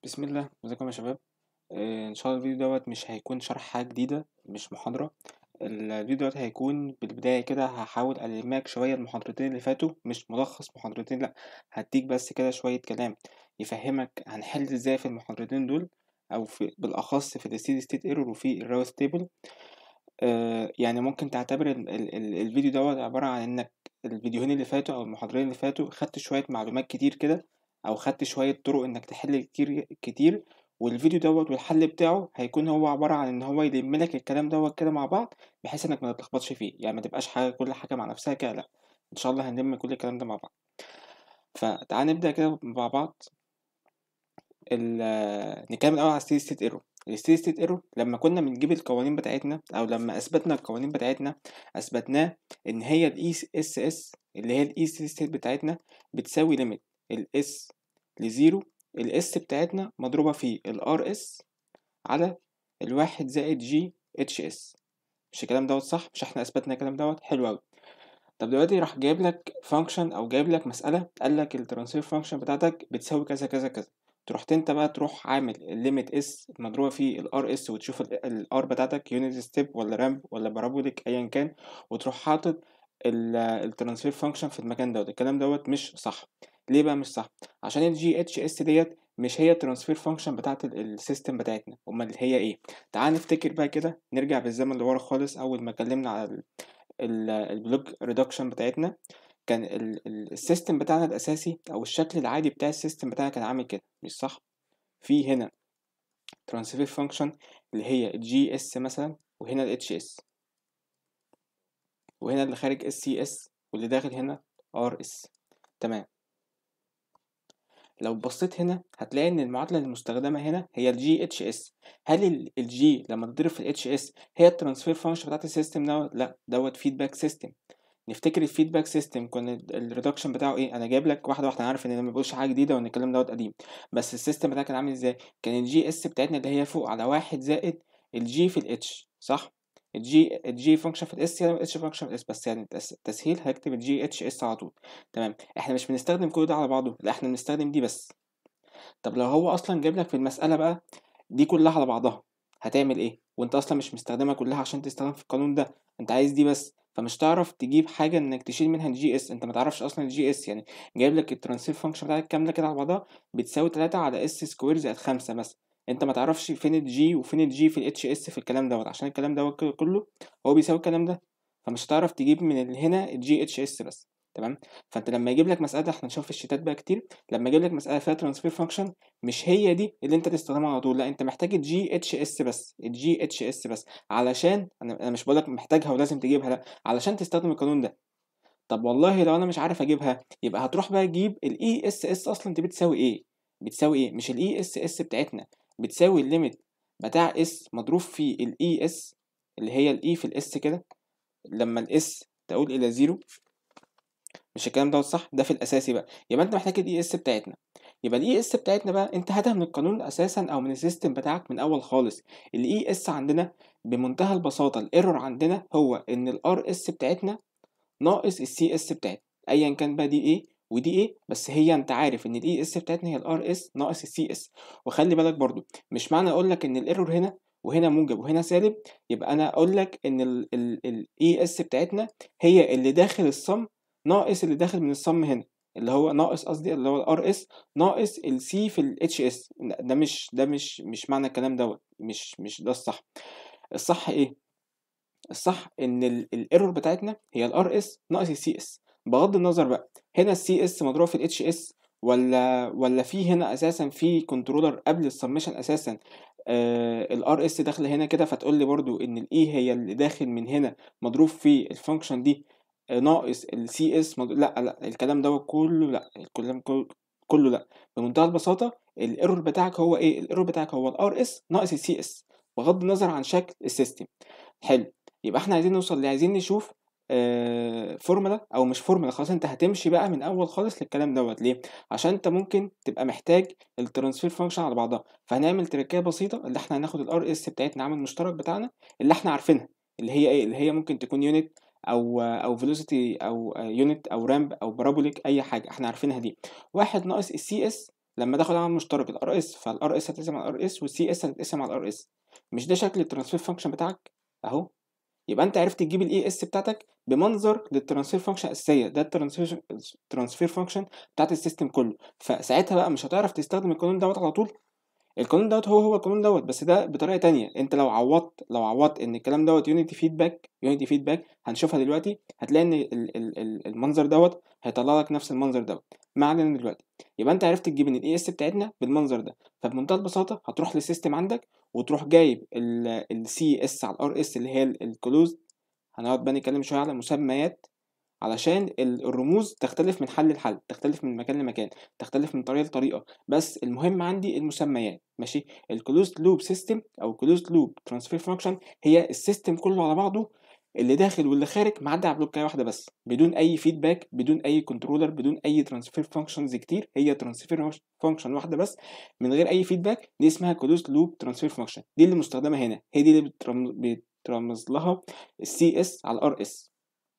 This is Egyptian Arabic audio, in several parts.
بسم الله ازيكم يا شباب آه، ان شاء الله الفيديو دوت مش هيكون شرح حاجة جديدة مش محاضرة الفيديو دوت هيكون بالبداية كده هحاول ألمك شوية المحاضرتين اللي فاتوا مش ملخص محاضرتين لأ هديك بس كده شوية كلام يفهمك هنحل ازاي في المحاضرتين دول أو في بالأخص في الستيدي ستيت ايرور وفي الراوث تيبل آه، يعني ممكن تعتبر ال ال ال الفيديو دوت عبارة عن إنك الفيديوهين اللي فاتوا أو المحاضرين اللي فاتوا خدت شوية معلومات كتير كده أو خدت شوية طرق إنك تحل كتير كتير والفيديو دوت والحل بتاعه هيكون هو عبارة عن إن هو يلم لك الكلام دوت كده مع بعض بحيث إنك ما تتلخبطش فيه يعني ما تبقاش حاجة كل حاجة مع نفسها كده لأ إن شاء الله هنلم كل الكلام ده مع بعض فتعال نبدأ كده مع بعض ال- نتكلم الأول على الستيدي ستيت ايرور الستيدي ستيت ايرور لما كنا بنجيب القوانين بتاعتنا أو لما أثبتنا القوانين بتاعتنا أثبتناه إن هي ال اس اس اللي هي ال ستيدي ستيت بتاعتنا بتساوي ليميت ال s لزيرو ال s بتاعتنا مضروبة في ال rs على الواحد زائد جي اتش اس مش الكلام دوت صح مش احنا اثبتنا الكلام دوت حلو قوي طب دلوقتي راح جايب لك فانكشن او جايب لك مساله قال لك الترانسفير فانكشن بتاعتك بتساوي كذا كذا كذا تروح انت بقى تروح عامل الليميت اس مضروبه في الار اس وتشوف الار بتاعتك يونت ستيب ولا رامب ولا بارابوليك ايا كان وتروح حاطط الترانسفير فانكشن في المكان دوت الكلام دوت مش صح ليه بقى مش صح عشان الجي اتش اس ديت مش هي الترانسفير فانكشن بتاعت السيستم بتاعتنا امال هي ايه تعال نفتكر بقى كده نرجع بالزمن لورا خالص اول ما اتكلمنا على البلوك ريدكشن بتاعتنا كان السيستم بتاعنا الاساسي او الشكل العادي بتاع السيستم بتاعنا كان عامل كده مش صح في هنا ترانسفير فانكشن اللي هي جي اس مثلا وهنا الاتش اس وهنا اللي خارج اس سي اس واللي داخل هنا ار اس تمام لو بصيت هنا هتلاقي ان المعادله المستخدمه هنا هي الجي اتش اس هل الجي لما تضرب في الاتش اس هي الترانسفير فانكشن بتاعت السيستم دوت لا دوت فيدباك سيستم نفتكر الفيدباك سيستم كنا الريدكشن بتاعه ايه انا جايب لك واحده واحده انا عارف ان انا ما بقولش حاجه جديده وان الكلام دوت قديم بس السيستم بتاعك كان عامل ازاي كان الجي اس بتاعتنا اللي هي فوق على واحد زائد الجي في الاتش صح الجي الجي فانكشن في الاس يعني الاتش فانكشن في الاس بس يعني تسهيل هكتب الجي اتش اس على طول تمام احنا مش بنستخدم كل ده على بعضه لا احنا بنستخدم دي بس طب لو هو اصلا جايب لك في المساله بقى دي كلها على بعضها هتعمل ايه وانت اصلا مش مستخدمها كلها عشان تستخدم في القانون ده انت عايز دي بس فمش تعرف تجيب حاجه انك تشيل منها الجي اس انت ما تعرفش اصلا الجي اس يعني جايب لك الترانسفير فانكشن بتاعتك كامله كده على بعضها بتساوي 3 على اس سكوير زائد 5 مثلا انت ما تعرفش فين الجي وفين الجي في الاتش اس في الكلام دوت عشان الكلام دوت كله هو بيساوي الكلام ده فمش هتعرف تجيب من هنا الجي اتش اس بس تمام فانت لما يجيب لك مساله احنا نشوف في الشيتات بقى كتير لما يجيب لك مساله فيها ترانسفير فانكشن مش هي دي اللي انت تستخدمها على طول لا انت محتاج الجي اتش اس بس الجي اتش اس بس علشان انا انا مش بقول لك محتاجها ولازم تجيبها لا علشان تستخدم القانون ده طب والله لو انا مش عارف اجيبها يبقى هتروح بقى تجيب الاي اس اس اصلا دي بتساوي ايه بتساوي ايه مش الاي اس اس بتاعتنا بتساوي الليميت بتاع اس مضروب في الاي اس اللي هي الاي في الاس كده لما الاس تقول الى زيرو مش الكلام ده صح ده في الاساسي بقى يبقى انت محتاج الاي اس بتاعتنا يبقى الاي اس بتاعتنا بقى انت هاتها من القانون اساسا او من السيستم بتاعك من اول خالص الاي اس عندنا بمنتهى البساطه الايرور عندنا هو ان الار اس بتاعتنا ناقص السي اس بتاعتنا ايا كان بقى دي ايه ودي ايه بس هي انت عارف ان الاي اس بتاعتنا هي الار اس ناقص السي اس وخلي بالك برضو مش معنى اقول لك ان الايرور هنا وهنا موجب وهنا سالب يبقى انا اقول لك ان الاي اس بتاعتنا هي اللي داخل الصم ناقص اللي داخل من الصم هنا اللي هو ناقص قصدي اللي هو الار اس ناقص السي في الاتش اس ده مش ده مش مش معنى الكلام دوت مش مش ده الصح الصح ايه الصح ان الايرور بتاعتنا هي الار اس ناقص السي اس بغض النظر بقى هنا السي اس مضروب في الاتش اس ولا ولا في هنا اساسا في كنترولر قبل السبمشن اساسا آه الار اس داخله هنا كده فتقول لي برضو ان الاي هي اللي داخل من هنا مضروب في الفانكشن دي ناقص السي اس مض... لا لا الكلام دوت كله لا الكلام كله, كله لا بمنتهى البساطه الايرور بتاعك هو ايه الايرور بتاعك هو الار اس ناقص السي اس بغض النظر عن شكل السيستم حلو يبقى احنا عايزين نوصل اللي عايزين نشوف آه فورمولا او مش فورمولا خلاص انت هتمشي بقى من اول خالص للكلام دوت ليه عشان انت ممكن تبقى محتاج الترانسفير فانكشن على بعضها فهنعمل تركيه بسيطه اللي احنا هناخد الار اس بتاعتنا عامل مشترك بتاعنا اللي احنا عارفينها اللي هي ايه اللي هي ممكن تكون يونت او او فيلوسيتي او يونت او رامب او بارابوليك اي حاجه احنا عارفينها دي واحد ناقص السي اس لما تاخد عامل مشترك الار اس فالار اس هتتقسم على الار اس والسي اس هتتقسم على الار اس مش ده شكل الترانسفير فانكشن بتاعك اهو يبقى انت عرفت تجيب الاي اس بتاعتك بمنظر للترانسفير فانكشن الاساسيه ده الترانسفير الترانسفير فانكشن بتاعت السيستم كله فساعتها بقى مش هتعرف تستخدم القانون دوت على طول القانون دوت هو هو القانون دوت بس ده بطريقه تانية انت لو عوضت لو عوضت ان الكلام دوت يونيتي فيدباك يونيتي فيدباك هنشوفها دلوقتي هتلاقي ان ال- ال- ال- المنظر دوت هيطلع لك نفس المنظر دوت ما علينا دلوقتي يبقى انت عرفت تجيب ان الاي اس بتاعتنا بالمنظر ده فبمنتهى البساطه هتروح للسيستم عندك وتروح جايب السي اس على الار اس اللي هي الكلوز هنقعد بقى نتكلم شويه على مسميات علشان ال- الرموز تختلف من حل لحل تختلف من مكان لمكان تختلف من طريقه لطريقه بس المهم عندي المسميات ماشي الكلوزد لوب سيستم او كلوزد لوب ترانسفير فانكشن هي السيستم كله على بعضه اللي داخل واللي خارج معدي على بلوكايه واحده بس بدون اي فيدباك بدون اي كنترولر بدون اي ترانسفير فانكشنز كتير هي ترانسفير فانكشن واحده بس من غير اي فيدباك دي اسمها كلوزد لوب ترانسفير فانكشن دي اللي مستخدمه هنا هي دي اللي بترم- بترمز لها السي اس على الار اس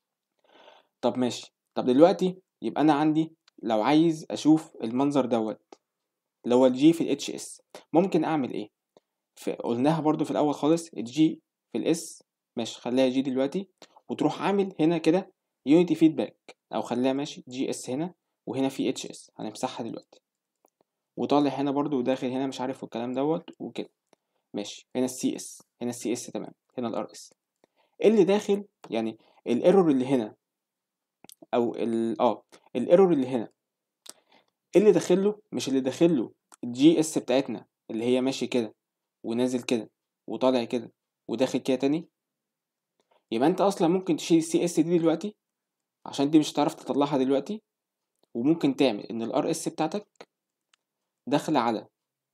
طب ماشي طب دلوقتي يبقى انا عندي لو عايز اشوف المنظر دوت اللي هو الجي في الاتش اس ممكن اعمل ايه في قلناها برضو في الاول خالص الجي في الاس ماشي خليها جي دلوقتي وتروح عامل هنا كده يونيتي فيدباك او خليها ماشي جي اس هنا وهنا في اتش اس هنمسحها دلوقتي وطالع هنا برضو وداخل هنا مش عارف والكلام دوت وكده ماشي هنا السي اس هنا السي اس تمام هنا الار اس اللي داخل يعني الايرور اللي هنا او ال اه الايرور اللي هنا اللي داخل له مش اللي داخل له الجي اس بتاعتنا اللي هي ماشي كده ونازل كده وطالع كده وداخل كده تاني يبقى انت اصلا ممكن تشيل السي اس دي دلوقتي عشان دي مش هتعرف تطلعها دلوقتي وممكن تعمل ان الار اس بتاعتك داخله على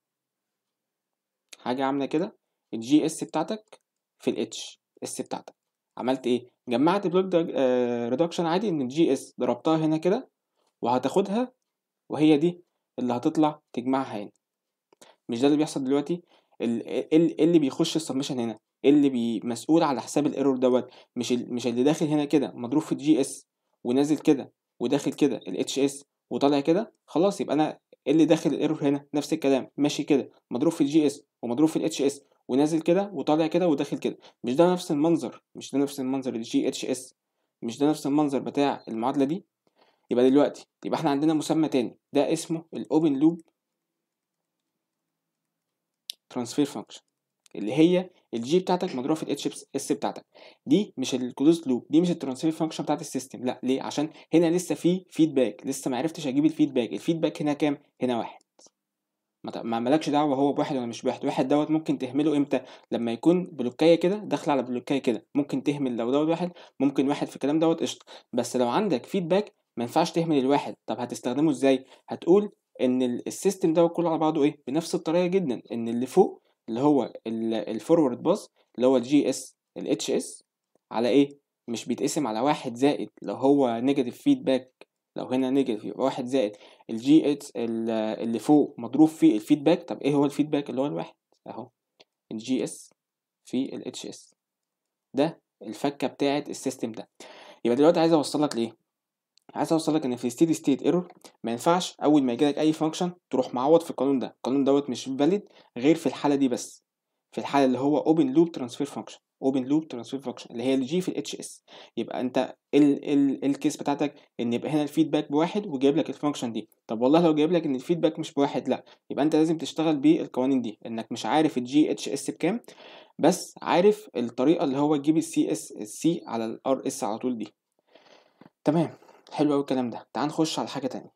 حاجه عامله كده الجي اس بتاعتك في الاتش اس بتاعتك عملت ايه جمعت بلوك ريدكشن عادي ان الجي اس ضربتها هنا كده وهتاخدها وهي دي اللي هتطلع تجمعها هنا مش ده اللي بيحصل دلوقتي ال- ال- اللي بيخش السبمشن هنا اللي بي مسؤول على حساب الايرور دوت مش ال- مش اللي داخل هنا كده مضروب في الجي اس ونازل كده وداخل كده الاتش اس وطالع كده خلاص يبقى انا اللي داخل الايرور هنا نفس الكلام ماشي كده مضروب في الجي اس ومضروب في الاتش اس ونازل كده وطالع كده وداخل كده مش ده نفس المنظر مش ده نفس المنظر الجي اتش اس مش ده نفس المنظر بتاع المعادله دي يبقى دلوقتي يبقى احنا عندنا مسمى تاني ده اسمه الاوبن لوب ترانسفير فانكشن اللي هي الجي بتاعتك مضروبه في الاتش اس بتاعتك دي مش الكلوز لوب دي مش الترانسفير فانكشن بتاعت السيستم لا ليه عشان هنا لسه في فيدباك لسه ما عرفتش اجيب الفيدباك الفيدباك هنا كام هنا واحد ما ت- ما مالكش دعوه هو بواحد ولا مش بواحد واحد دوت ممكن تهمله امتى لما يكون بلوكايه كده داخله على بلوكايه كده ممكن تهمل لو دوت واحد ممكن واحد في الكلام دوت قشطه بس لو عندك فيدباك ما ينفعش تهمل الواحد طب هتستخدمه ازاي هتقول ان ال- السيستم دوت كله على بعضه ايه بنفس الطريقه جدا ان اللي فوق اللي هو الفورورد باص اللي هو الجي اس الاتش اس على ايه مش بيتقسم على واحد زائد لو هو نيجاتيف فيدباك لو هنا نيجاتيف يبقى واحد زائد الجي اتش اللي فوق مضروب في الفيدباك طب ايه هو الفيدباك اللي هو الواحد اهو الجي اس في الاتش اس ده الفكه بتاعه السيستم ده يبقى دلوقتي عايز اوصل لك ليه عايز اوصل لك ان في ستيدي ستيت ايرور ما ينفعش اول ما يجيلك اي فانكشن تروح معوض في القانون ده القانون دوت مش فاليد غير في الحاله دي بس في الحاله اللي هو اوبن لوب ترانسفير فانكشن اوبن لوب ترانسفير فانكشن اللي هي الجي في الاتش اس يبقى انت ال ال الكيس بتاعتك ان يبقى هنا الفيدباك بواحد وجايب لك الفانكشن دي طب والله لو جايب لك ان الفيدباك مش بواحد لا يبقى انت لازم تشتغل بالقوانين دي انك مش عارف الجي اتش اس بكام بس عارف الطريقه اللي هو تجيب السي اس السي على الار اس على طول دي تمام حلو قوي الكلام ده تعال نخش على حاجه تانية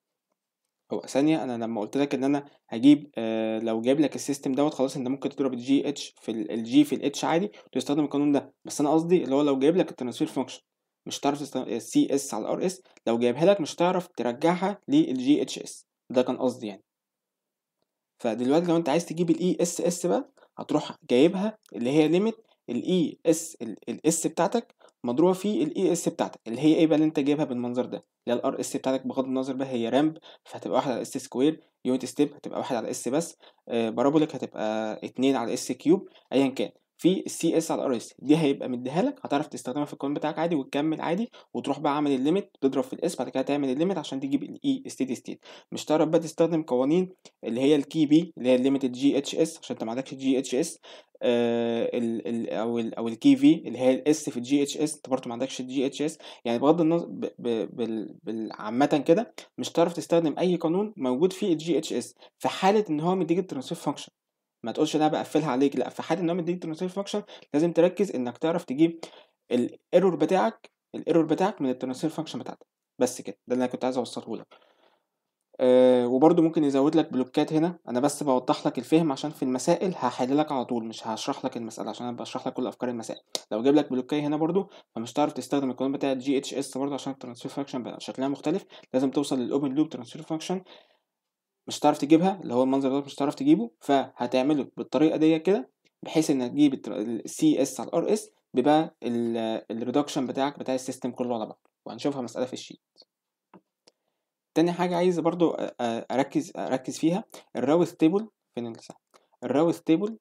هو ثانيه انا لما قلت لك ان انا هجيب آه لو جايب لك السيستم دوت خلاص انت ممكن تضرب الجي اتش في الجي في الاتش عادي وتستخدم القانون ده بس انا قصدي اللي هو لو جايب لك الترانسفير فانكشن مش هتعرف تستخدم السي اس على الار اس لو جايبها لك مش هتعرف ترجعها للجي اتش اس ده كان قصدي يعني فدلوقتي لو انت عايز تجيب الاي اس اس بقى هتروح جايبها اللي هي ليميت الاي اس الاس بتاعتك مضروبه في الاي اس بتاعتك اللي هي ايه بقى اللي انت جايبها بالمنظر ده اللي هي الار اس بتاعتك بغض النظر بقى هي رامب فهتبقى واحد على اس سكوير يونت ستيب هتبقى واحد على اس بس آه بارابوليك هتبقى اتنين على اس كيوب ايا كان في السي اس على الار اس دي هيبقى مديها لك هتعرف تستخدمها في القانون بتاعك عادي وتكمل عادي وتروح بقى عامل الليميت تضرب في الاس بعد كده تعمل الليميت عشان تجيب الاي ستيدي ستيت مش تعرف بقى تستخدم قوانين اللي هي الكي بي اللي هي الليميتد جي اتش اس عشان انت ما عندكش جي اتش اس ال ال او ال او الكي في اللي هي الاس في الجي اتش اس انت برضه ما عندكش الجي اتش اس يعني بغض النظر ب- ب- بال- بال- عامه كده مش هتعرف تستخدم اي قانون موجود فيه الجي اتش اس في حاله ان هو مديك الترانسفير فانكشن ما تقولش ده بقفلها عليك لا في حاله ان هو مديك الترانسفير فانكشن لازم تركز انك تعرف تجيب الايرور بتاعك الايرور بتاعك من الترانسفير فانكشن بتاعتك بس كده ده اللي انا كنت عايز اوصله لك أه وبرده ممكن يزود لك بلوكات هنا انا بس بوضح لك الفهم عشان في المسائل هحل لك على طول مش هشرح لك المساله عشان انا بشرح لك كل افكار المسائل لو جاب لك بلوكايه هنا برده فمش هتعرف تستخدم القانون بتاع الجي اتش اس برده عشان الترانسفير فانكشن بقى شكلها مختلف لازم توصل للاوبن لوب ترانسفير فانكشن مش هتعرف تجيبها اللي هو المنظر ده مش هتعرف تجيبه فهتعمله بالطريقه دي كده بحيث انك تجيب السي اس على الار اس بيبقى الريدكشن بتاعك بتاع السيستم كله على بعض وهنشوفها مساله في الشيت تاني حاجة عايز برضو أ- أ- أركز أركز فيها الراوث تيبل فين الساعة الراوث تيبل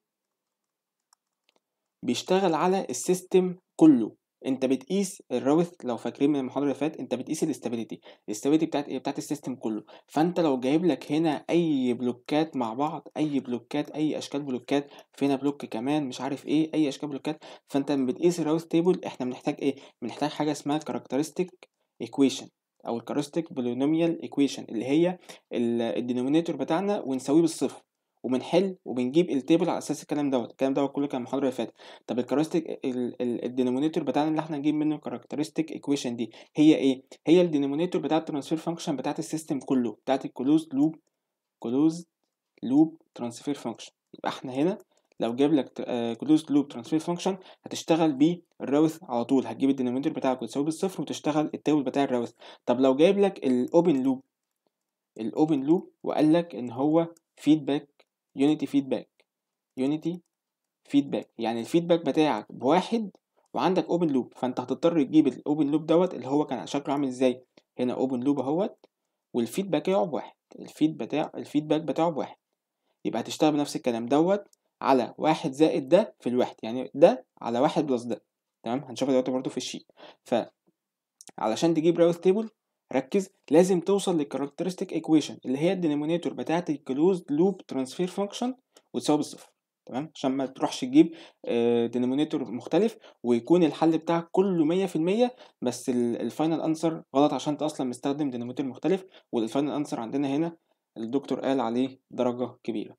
بيشتغل على السيستم كله انت بتقيس الراوث لو فاكرين من المحاضرة اللي فاتت انت بتقيس الاستابيليتي الاستابيليتي بتاعت ايه بتاعت السيستم كله فانت لو جايب لك هنا اي بلوكات مع بعض اي بلوكات اي اشكال بلوكات فينا بلوك كمان مش عارف ايه اي اشكال بلوكات فانت لما بتقيس الراوث تيبل احنا بنحتاج ايه بنحتاج حاجة اسمها كاركترستيك ايكويشن او الكاركترستيك بولينوميال ايكويشن اللي هي الدينومينيتور بتاعنا ونساويه بالصفر وبنحل وبنجيب التيبل على اساس الكلام دوت الكلام دوت كله كان المحاضره اللي فاتت طب الكاركترستيك الدينومينيتور بتاعنا اللي احنا هنجيب منه الكاركترستيك ايكويشن دي هي ايه هي الدينومينيتور بتاع الترانسفير فانكشن بتاعت السيستم كله بتاعت الكلوز لوب كلوز لوب ترانسفير فانكشن يبقى احنا هنا لو جاب لك كلوز لوب ترانسفير فانكشن هتشتغل بيه الراوث على طول هتجيب الدينومينيتور بتاعك وتساويه بالصفر وتشتغل التيبل بتاع الراوث طب لو جايب لك الاوبن لوب الاوبن لوب وقال لك ان هو فيدباك يونيتي فيدباك يونيتي فيدباك يعني الفيدباك بتاعك بواحد وعندك اوبن لوب فانت هتضطر تجيب الاوبن لوب دوت اللي هو كان شكله عامل ازاي هنا اوبن لوب اهوت والفيدباك بتاعه بواحد الفيد بتاع الفيدباك بتاعه بواحد يبقى هتشتغل بنفس الكلام دوت على واحد زائد ده في الواحد يعني ده على واحد بلس ده تمام هنشوفها دلوقتي برضه في الشيت ف علشان تجيب راوث تيبل ركز لازم توصل للكاركترستيك ايكويشن اللي هي الدينومينيتور بتاعت الكلوزد لوب ترانسفير فانكشن وتساوي بالصفر تمام عشان ما تروحش تجيب دينومينيتور مختلف ويكون الحل بتاعك كله 100% بس الفاينل انسر غلط عشان انت اصلا مستخدم دينومينيتور مختلف والفاينل انسر عندنا هنا الدكتور قال عليه درجة كبيرة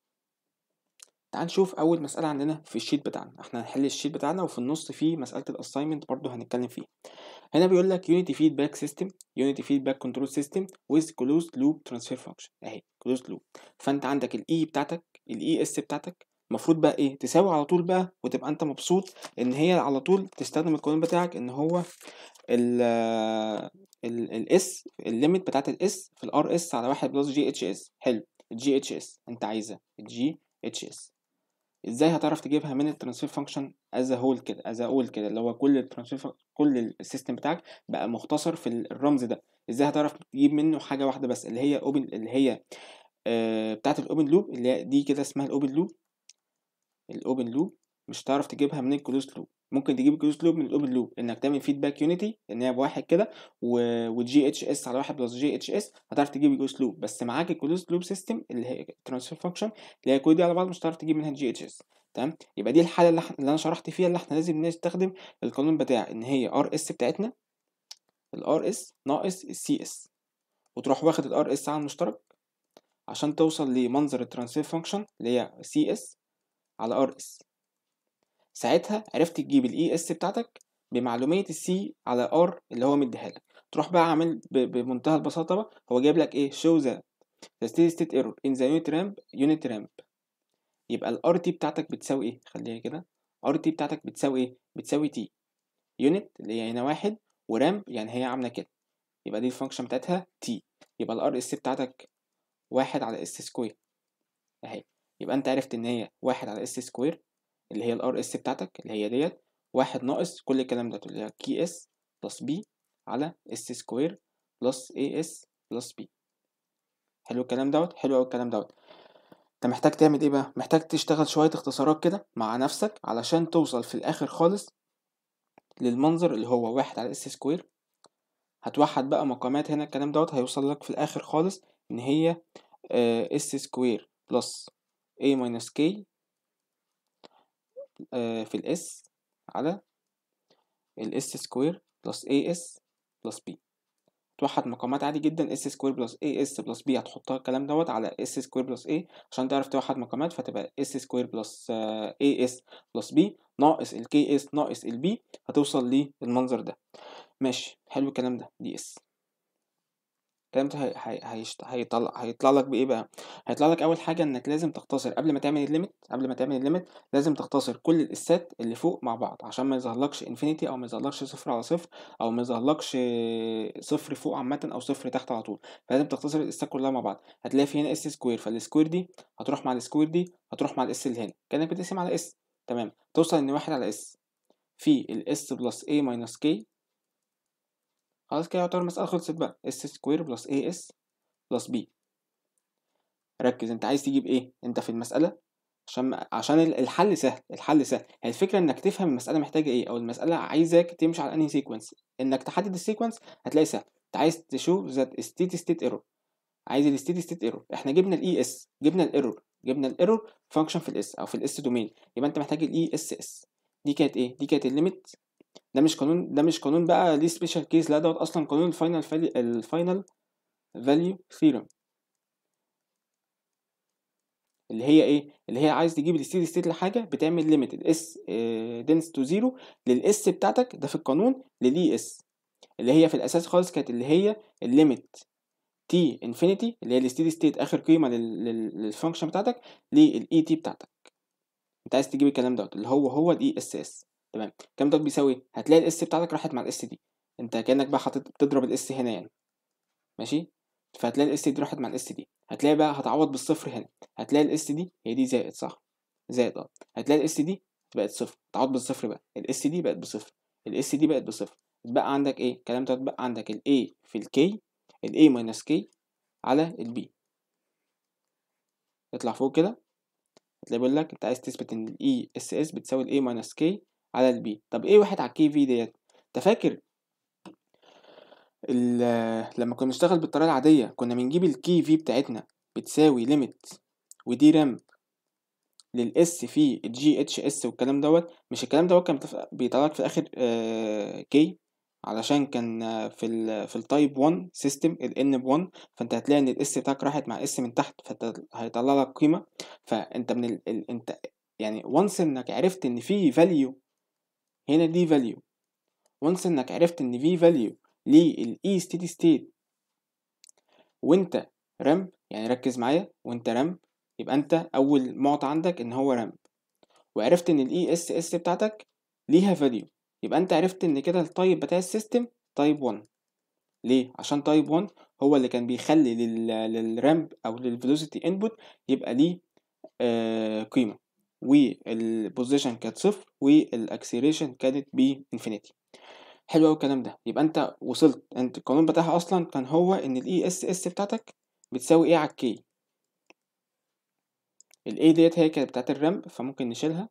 تعال نشوف اول مسألة عندنا في الشيت بتاعنا احنا هنحل الشيت بتاعنا وفي النص فيه مسألة الاساينمنت برضو هنتكلم فيه هنا بيقول لك unity feedback system unity feedback control system with closed loop transfer function اهي closed loop فانت عندك الاي بتاعتك الاي اس بتاعتك المفروض بقى ايه تساوي على طول بقى وتبقى انت مبسوط ان هي على طول تستخدم القانون بتاعك ان هو ال الاس الليميت بتاعت الاس في الار اس على واحد بلس جي اتش اس حلو الجي اتش اس انت عايزها الجي اتش اس ازاي هتعرف تجيبها من الترانسفير فانكشن از هول كده از اقول كده اللي هو كل الترانسفير كل السيستم بتاعك بقى مختصر في الرمز ده ازاي هتعرف تجيب منه حاجه واحده بس اللي هي اوبن اللي هي آه بتاعه الاوبن لوب اللي هي دي كده اسمها الاوبن لوب الاوبن لوب مش هتعرف تجيبها من الكلوز لوب ممكن تجيب الكلوز لوب من الاوبن لوب انك تعمل فيدباك يونيتي ان هي بواحد كده والجي اتش اس على واحد بلس جي اتش اس هتعرف تجيب الكلوز لوب بس معاك الكلوز لوب سيستم اللي هي ترانسفير فانكشن اللي هي كل دي على بعض مش هتعرف تجيب منها الجي اتش اس تمام يبقى دي الحاله اللي, اللي انا شرحت فيها اللي احنا لازم نستخدم القانون بتاع ان هي ار اس بتاعتنا الار اس ناقص السي اس وتروح واخد الار اس على المشترك عشان توصل لمنظر الترانسفير فانكشن اللي هي سي اس على ار اس ساعتها عرفت تجيب الاي اس بتاعتك بمعلوميه السي على ار اللي هو مديها لك تروح بقى عامل بمنتهى البساطه بقى هو جايب لك ايه show the the steady state error in the unit ramp unit ramp يبقى الار تي بتاعتك بتساوي ايه خليها كده ار تي بتاعتك بتساوي ايه بتساوي تي يونت اللي هي هنا واحد ورامب يعني هي عامله كده يبقى دي الفانكشن بتاعتها تي يبقى الار اس بتاعتك واحد على اس سكوير اهي يبقى انت عرفت ان هي واحد على اس سكوير اللي هي الار اس بتاعتك اللي هي ديت واحد ناقص كل الكلام ده اللي هي كي اس بلس بي على اس سكوير بلس اي اس بلس بي حلو الكلام دوت حلو قوي الكلام دوت انت محتاج تعمل ايه بقى محتاج تشتغل شويه اختصارات كده مع نفسك علشان توصل في الاخر خالص للمنظر اللي هو واحد على اس سكوير هتوحد بقى مقامات هنا الكلام دوت هيوصل لك في الاخر خالص ان هي اس سكوير بلس a minus k آه، في الاس على الاس سكوير بلس اي اس بلس بي توحد مقامات عادي جدا اس سكوير بلس اي اس بلس بي هتحطها الكلام دوت على اس سكوير بلس اي عشان تعرف توحد مقامات فتبقى اس سكوير بلس اي اس بلس بي ناقص الكي اس ناقص البي هتوصل للمنظر ده ماشي حلو الكلام ده دي اس الكلام ده هي... هي... هيشت... هيطلع هيطلع لك بايه بقى هيطلع لك اول حاجه انك لازم تختصر قبل ما تعمل الليميت قبل ما تعمل الليميت لازم تختصر كل الاسات اللي فوق مع بعض عشان ما يظهرلكش انفينيتي او ما يظهرلكش صفر على صفر او ما يظهرلكش صفر فوق عامه او صفر تحت على طول فلازم تختصر الاسات كلها مع بعض هتلاقي في هنا اس سكوير فالسكوير دي هتروح مع السكوير دي هتروح مع الاس اللي هنا كانك بتقسم على اس تمام توصل ان واحد على اس في الاس بلس a ماينس k خلاص كده يعتبر المسألة خلصت بقى اس سكوير بلس اي اس بلس بي ركز انت عايز تجيب ايه انت في المسألة عشان عشان الحل سهل الحل سهل هي الفكرة انك تفهم المسألة محتاجة ايه او المسألة عايزاك تمشي على انهي سيكونس انك تحدد السيكونس هتلاقي سهل انت عايز تشوف ذات ستيت ستيت ايرور عايز الستيت ستيت ايرور احنا جبنا الاي اس جبنا الايرور جبنا الايرور فانكشن في الاس او في الاس دومين يبقى انت محتاج الاي اس اس دي كانت ايه دي كانت الليميت ده مش قانون ده مش قانون بقى ليه سبيشال كيس لا دوت اصلا قانون الفاينل فاليو الفاينل فاليو ثيورم اللي هي ايه اللي هي عايز تجيب الستيدي ستيت لحاجه بتعمل ليميت الاس دنس تو زيرو للاس بتاعتك ده في القانون للاي اس اللي هي في الاساس خالص كانت اللي هي الليميت تي انفينيتي اللي هي الستيدي ستيت اخر قيمه للفانكشن بتاعتك للاي تي بتاعتك انت عايز تجيب الكلام دوت اللي هو هو الاي اس اس تمام الكلام دوت بيساوي هتلاقي الاس بتاعتك راحت مع الاس دي انت كانك بقى حاطط بتضرب الاس هنا يعني ماشي فهتلاقي الاس دي راحت مع الاس دي هتلاقي بقى هتعوض بالصفر هنا هتلاقي الاس دي هي دي زائد صح زائد اه هتلاقي الاس دي بقت صفر تعوض بالصفر بقى الاس دي بقت بصفر الاس دي بقت بصفر بقى عندك ايه الكلام ده بقى عندك الاي في الكي الاي ماينس كي على البي اطلع فوق كده هتلاقي بيقول لك انت عايز تثبت ان الاي اس اس بتساوي الاي ماينس كي على البي طب ايه واحد على الكي في ديت انت فاكر لما كنا بنشتغل بالطريقه العاديه كنا بنجيب الكي في بتاعتنا بتساوي ليميت ودي رام للاس في الجي اتش اس والكلام دوت مش الكلام دوت كان بيطلع لك في الاخر آه كي علشان كان في ال في التايب 1 سيستم الان ب 1 فانت هتلاقي ان الاس بتاعك راحت مع اس من تحت فانت هيطلع لك قيمه فانت من ال ال انت يعني وانس انك عرفت ان في فاليو هنا دي فاليو وانس انك عرفت ان في فاليو للاي ستيدي ستيت وانت رامب يعني ركز معايا وانت رامب يبقى انت اول معطى عندك ان هو رامب وعرفت ان الاي اس اس بتاعتك ليها فاليو يبقى انت عرفت ان كده التايب بتاع السيستم تايب 1 ليه عشان تايب 1 هو اللي كان بيخلي لل... للرامب او للفيلوسيتي انبوت يبقى ليه آه قيمه والبوزيشن كانت صفر والاكسلريشن كانت بانفينيتي حلو قوي الكلام ده يبقى انت وصلت انت القانون بتاعها اصلا كان هو ان الاي اس اس بتاعتك بتساوي ايه على الكي الاي ديت هي كانت بتاعت الرامب فممكن نشيلها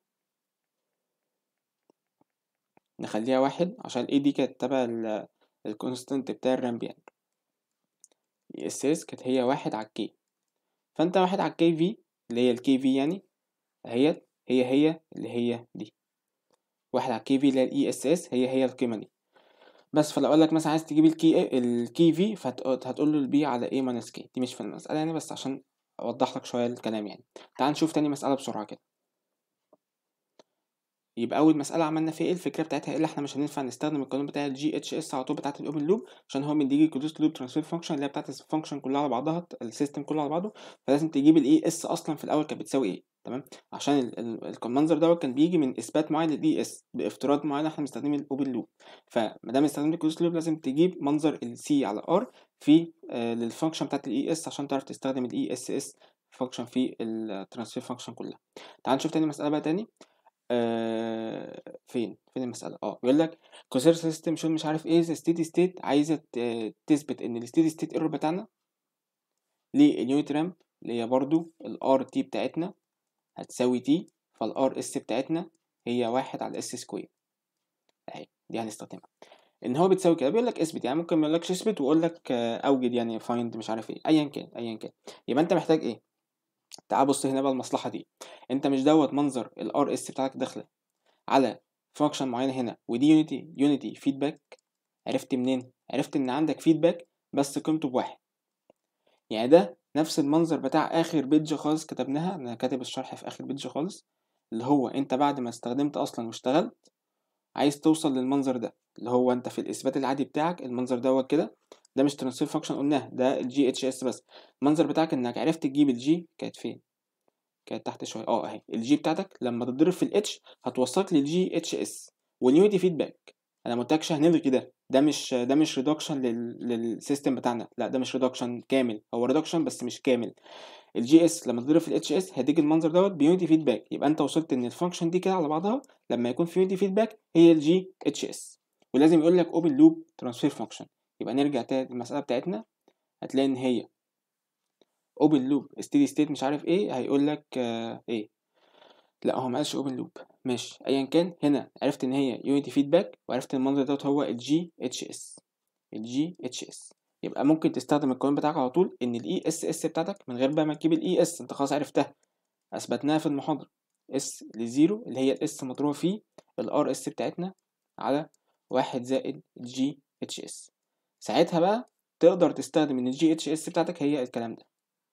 نخليها واحد عشان الاي دي كانت تبع الكونستنت بتاع الرامب يعني الاس اس كانت هي واحد على الكي فانت واحد على الكي في اللي هي الكي في يعني هي هي هي اللي هي دي واحد على الكي في اللي هي الاي اس اس هي هي القيمه دي بس فلو قال لك مثلا عايز تجيب الكي الكي في فهتقول له البي على ايه ماينس كي دي مش في المساله يعني بس عشان اوضح لك شويه الكلام يعني تعال نشوف تاني مساله بسرعه كده يبقى اول مساله عملنا فيها ايه الفكره بتاعتها ايه اللي احنا مش هينفع نستخدم القانون بتاع الجي اتش اس على طول بتاعت الاوبن لوب عشان هو مديجي كلوز لوب ترانسفير فانكشن اللي هي بتاعت الفانكشن كلها على بعضها السيستم كله على بعضه فلازم تجيب الاي اس اصلا في الاول كانت بتساوي ايه تمام عشان المنظر دوت كان بيجي من اثبات معين للاي اس بافتراض معين احنا مستخدمين الاوبن لوب فما دام استخدمت الكلوز لوب لازم تجيب منظر السي على ار في آه للفانكشن بتاعت الاي اس عشان تعرف تستخدم الاي اس اس فانكشن في الترانسفير فانكشن كلها تعال نشوف تاني مساله بقى تاني آه فين فين المساله اه بيقول لك كوزير سيستم شو مش عارف ايه ستيدي ستيت عايزه تثبت ان الستيدي ستيت ايرور بتاعنا لليونت رامب اللي هي برضو الار تي بتاعتنا هتساوي تي فالار اس بتاعتنا هي واحد على اس سكوير اهي دي هنستخدمها ان هو بتساوي كده بيقول لك اثبت يعني ممكن ما يقولكش اثبت ويقول لك آه، اوجد يعني فايند مش عارف ايه ايا كان ايا كان يبقى انت محتاج ايه تعال بص هنا بقى المصلحه دي انت مش دوت منظر الار اس بتاعك داخله على فانكشن معينه هنا ودي يونيتي يونيتي فيدباك عرفت منين عرفت ان عندك فيدباك بس قيمته بواحد يعني ده نفس المنظر بتاع اخر بيدج خالص كتبناها انا كاتب الشرح في اخر بيدج خالص اللي هو انت بعد ما استخدمت اصلا واشتغلت عايز توصل للمنظر ده اللي هو انت في الاثبات العادي بتاعك المنظر دوت كده ده مش ترانسفير فانكشن قلناه ده الجي اتش اس بس المنظر بتاعك انك عرفت تجيب الجي كانت فين كانت تحت شويه اه اهي الجي بتاعتك لما تضرب في الاتش هتوصلك للجي اتش اس واليونيتي فيدباك انا ما قلتلكش هنلغي ده ده مش ده مش ريدكشن لل... للسيستم بتاعنا لا ده مش ريدكشن كامل هو ريدكشن بس مش كامل الجي اس لما تضرب في الاتش اس هيديك المنظر دوت بيونيتي فيدباك يبقى انت وصلت ان الفانكشن دي كده على بعضها لما يكون في يونيتي فيدباك هي الجي اتش اس ولازم يقول لك اوبن لوب ترانسفير فانكشن يبقى نرجع تاني المساله بتاعتنا هتلاقي ان هي اوبن لوب ستيدي ستيت مش عارف ايه هيقول لك آه ايه لا هو ما قالش اوبن لوب ماشي ايا كان هنا عرفت ان هي يونيتي فيدباك وعرفت ان المنظر دوت هو الجي اتش اس الجي اتش اس يبقى ممكن تستخدم القانون بتاعك على طول ان الاي اس اس بتاعتك من غير بقى ما تجيب الاي اس انت خلاص عرفتها اثبتناها في المحاضره اس لزيرو اللي هي الاس مضروبه في الار اس بتاعتنا على واحد زائد الجي اتش اس ساعتها بقى تقدر تستخدم ان الجي اتش اس بتاعتك هي الكلام ده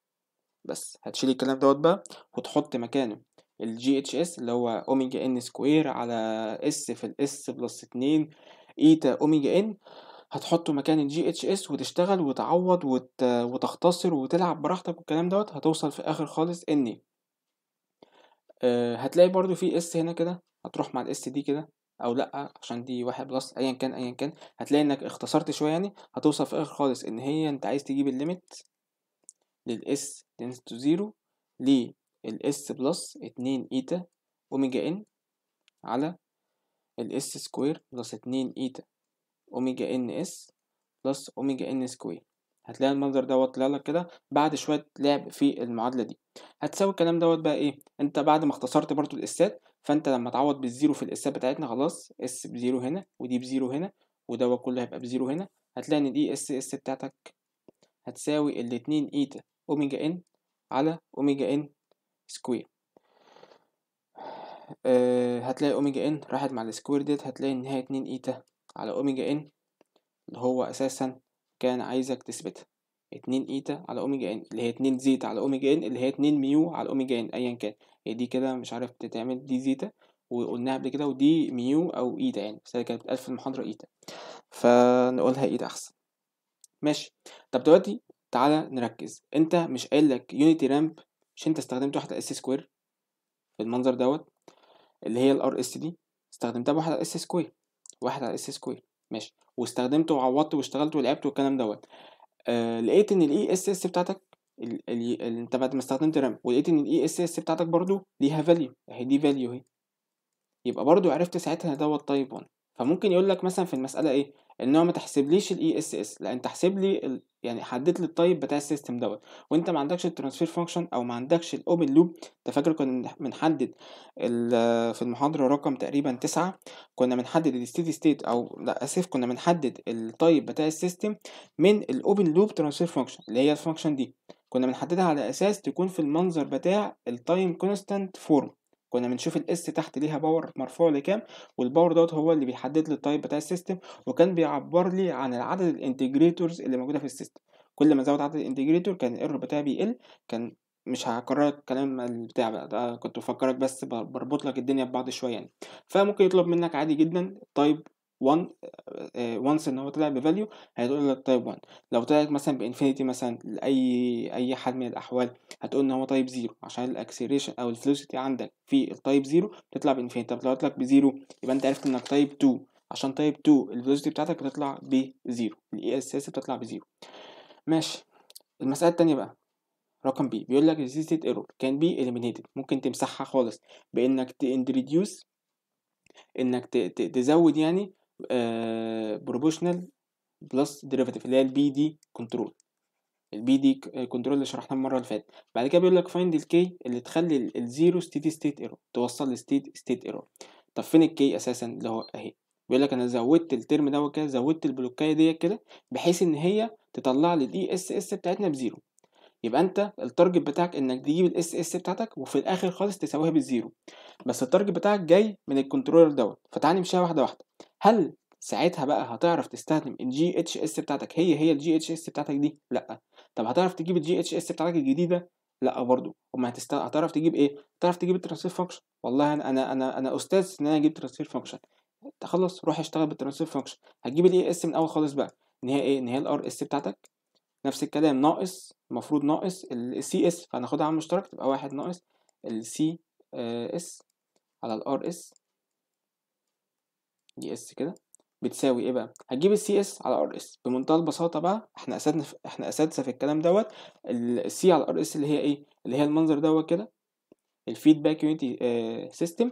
بس هتشيل الكلام دوت بقى وتحط مكانه الجي اتش اس اللي هو اوميجا ان سكوير على اس في الاس بلس اتنين ايتا اوميجا ان هتحطه مكان الجي اتش اس وتشتغل وتعوض وت... وتختصر وتلعب براحتك والكلام دوت هتوصل في اخر خالص ان أه هتلاقي برضو في اس هنا كده هتروح مع الاس دي كده او لا عشان دي واحد بلس ايا كان ايا كان هتلاقي انك اختصرت شويه يعني هتوصل في اخر خالص ان هي انت عايز تجيب الليميت للاس تنس تو زيرو للاس بلس اتنين ايتا اوميجا ان على الاس سكوير بلس اتنين ايتا اوميجا ان اس بلس اوميجا ان سكوير هتلاقي المنظر دوت طلع لك كده بعد شويه لعب في المعادله دي هتساوي الكلام دوت بقى ايه انت بعد ما اختصرت برضو الاسات فانت لما تعوض بالزيرو في الاسات بتاعتنا خلاص اس بزيرو هنا ودي بزيرو هنا ودوت كله هيبقى بزيرو هنا هتلاقي ان دي اس اس بتاعتك هتساوي الاتنين ايتا اوميجا ان على اوميجا ان سكوير أه هتلاقي اوميجا ان راحت مع السكوير ديت هتلاقي ان هي اتنين ايتا على اوميجا ان اللي هو اساسا كان عايزك تثبتها اتنين ايتا على اوميجا ان اللي هي اتنين زيتا على اوميجا ان اللي هي اتنين ميو على اوميجا ان ايا كان هي دي كده مش عارف تتعمل دي زيتا وقلناها قبل كده ودي ميو او ايتا يعني بس هي كانت بتقال في المحاضرة ايتا فنقولها ايتا احسن ماشي طب دلوقتي تعالى نركز انت مش قايل لك يونيتي رامب مش انت استخدمت واحدة اس سكوير في المنظر دوت اللي هي الار اس دي استخدمتها بواحد على اس سكوير واحد على اس سكوير ماشي واستخدمته وعوضت واشتغلت ولعبت والكلام دوت آه لقيت ان الاي اس اس بتاعتك ال- ال- ال- انت بعد ما استخدمت رام ولقيت ان الاي اس اس بتاعتك برضو ليها فاليو اهي دي فاليو اهي يبقى برضو عرفت ساعتها ان دوت تايب 1 فممكن يقول لك مثلا في المساله ايه ان هو ما تحسبليش الاي اس اس لا انت احسب لي ال... يعني حدد لي التايب بتاع السيستم دوت وانت ما عندكش الترانسفير فانكشن او ما عندكش الاوبن لوب انت فاكر كنا بنحدد ال- في المحاضره رقم تقريبا تسعة كنا بنحدد الستيدي ستيت او لا اسف كنا بنحدد التايب بتاع السيستم من الاوبن لوب ترانسفير فانكشن اللي هي الفانكشن دي كنا بنحددها على اساس تكون في المنظر بتاع التايم كونستانت فورم كنا بنشوف الاس تحت ليها باور مرفوع لكام والباور دوت هو اللي بيحدد لي التايب بتاع السيستم وكان بيعبر لي عن العدد الانتجريتورز اللي موجوده في السيستم كل ما زود عدد الانتجريتور كان الايرور بتاعي بيقل كان مش هكرر لك الكلام البتاع بقى ده كنت بفكرك بس ب- بربط لك الدنيا ببعض شويه يعني فممكن يطلب منك عادي جدا تايب 1 وانس ان هو طلع بفاليو هيقول لك تايب 1 لو طلعت مثلا بانفينيتي مثلا لاي اي حال من الاحوال هتقول ان هو تايب 0 عشان الاكسلريشن او الفلوسيتي عندك في التايب 0 بتطلع بانفينيتي طب لو قلت لك بزيرو يبقى انت عرفت انك تايب 2 عشان تايب 2 الفلوسيتي بتاعتك بتطلع بزيرو الاي اس اس بتطلع بزيرو ماشي المساله التانية بقى رقم بي بيقول لك resisted ايرور كان بي eliminated ممكن تمسحها خالص بانك تintroduce انك ت- ت- تزود يعني آه proportional plus derivative اللي هي البي دي كنترول البي دي كنترول اللي شرحناه المره اللي فاتت بعد كده بيقول لك فايند الكي اللي تخلي الزيرو ستيدي ستيت ايرور توصل لستيت ستيت ايرور طب فين الكي اساسا اللي هو اهي بيقول لك انا زودت الترم دوت كده زودت البلوكايه ديت كده بحيث ان هي تطلع لي الاي اس اس بتاعتنا بزيرو يبقى انت التارجت بتاعك انك تجيب الاس اس بتاعتك وفي الاخر خالص تساويها بالزيرو بس التارجت بتاعك جاي من الكنترولر دوت فتعالى نمشيها واحده واحده هل ساعتها بقى هتعرف تستخدم الجي اتش اس بتاعتك هي هي الجي اتش اس بتاعتك دي لا طب هتعرف تجيب الجي اتش اس بتاعتك الجديده لا برضو وما هتست... هتعرف تجيب ايه هتعرف تجيب الترانسفير فانكشن والله انا انا انا, أنا استاذ ان انا اجيب ترانسفير فانكشن خلص روح اشتغل بالترانسفير فانكشن هتجيب الاي اس من الاول خالص بقى ان هي ايه ان هي الار اس بتاعتك نفس الكلام ناقص المفروض ناقص السي اس فهناخدها على مشترك تبقى واحد ناقص السي اس على الار اس دي اس كده بتساوي ايه بقى هتجيب السي اس على ار اس بمنتهى البساطه بقى احنا اساتذه في... احنا اساتذه في الكلام دوت السي على ار اس اللي هي ايه اللي هي المنظر دوت كده الفيدباك يونيتي سيستم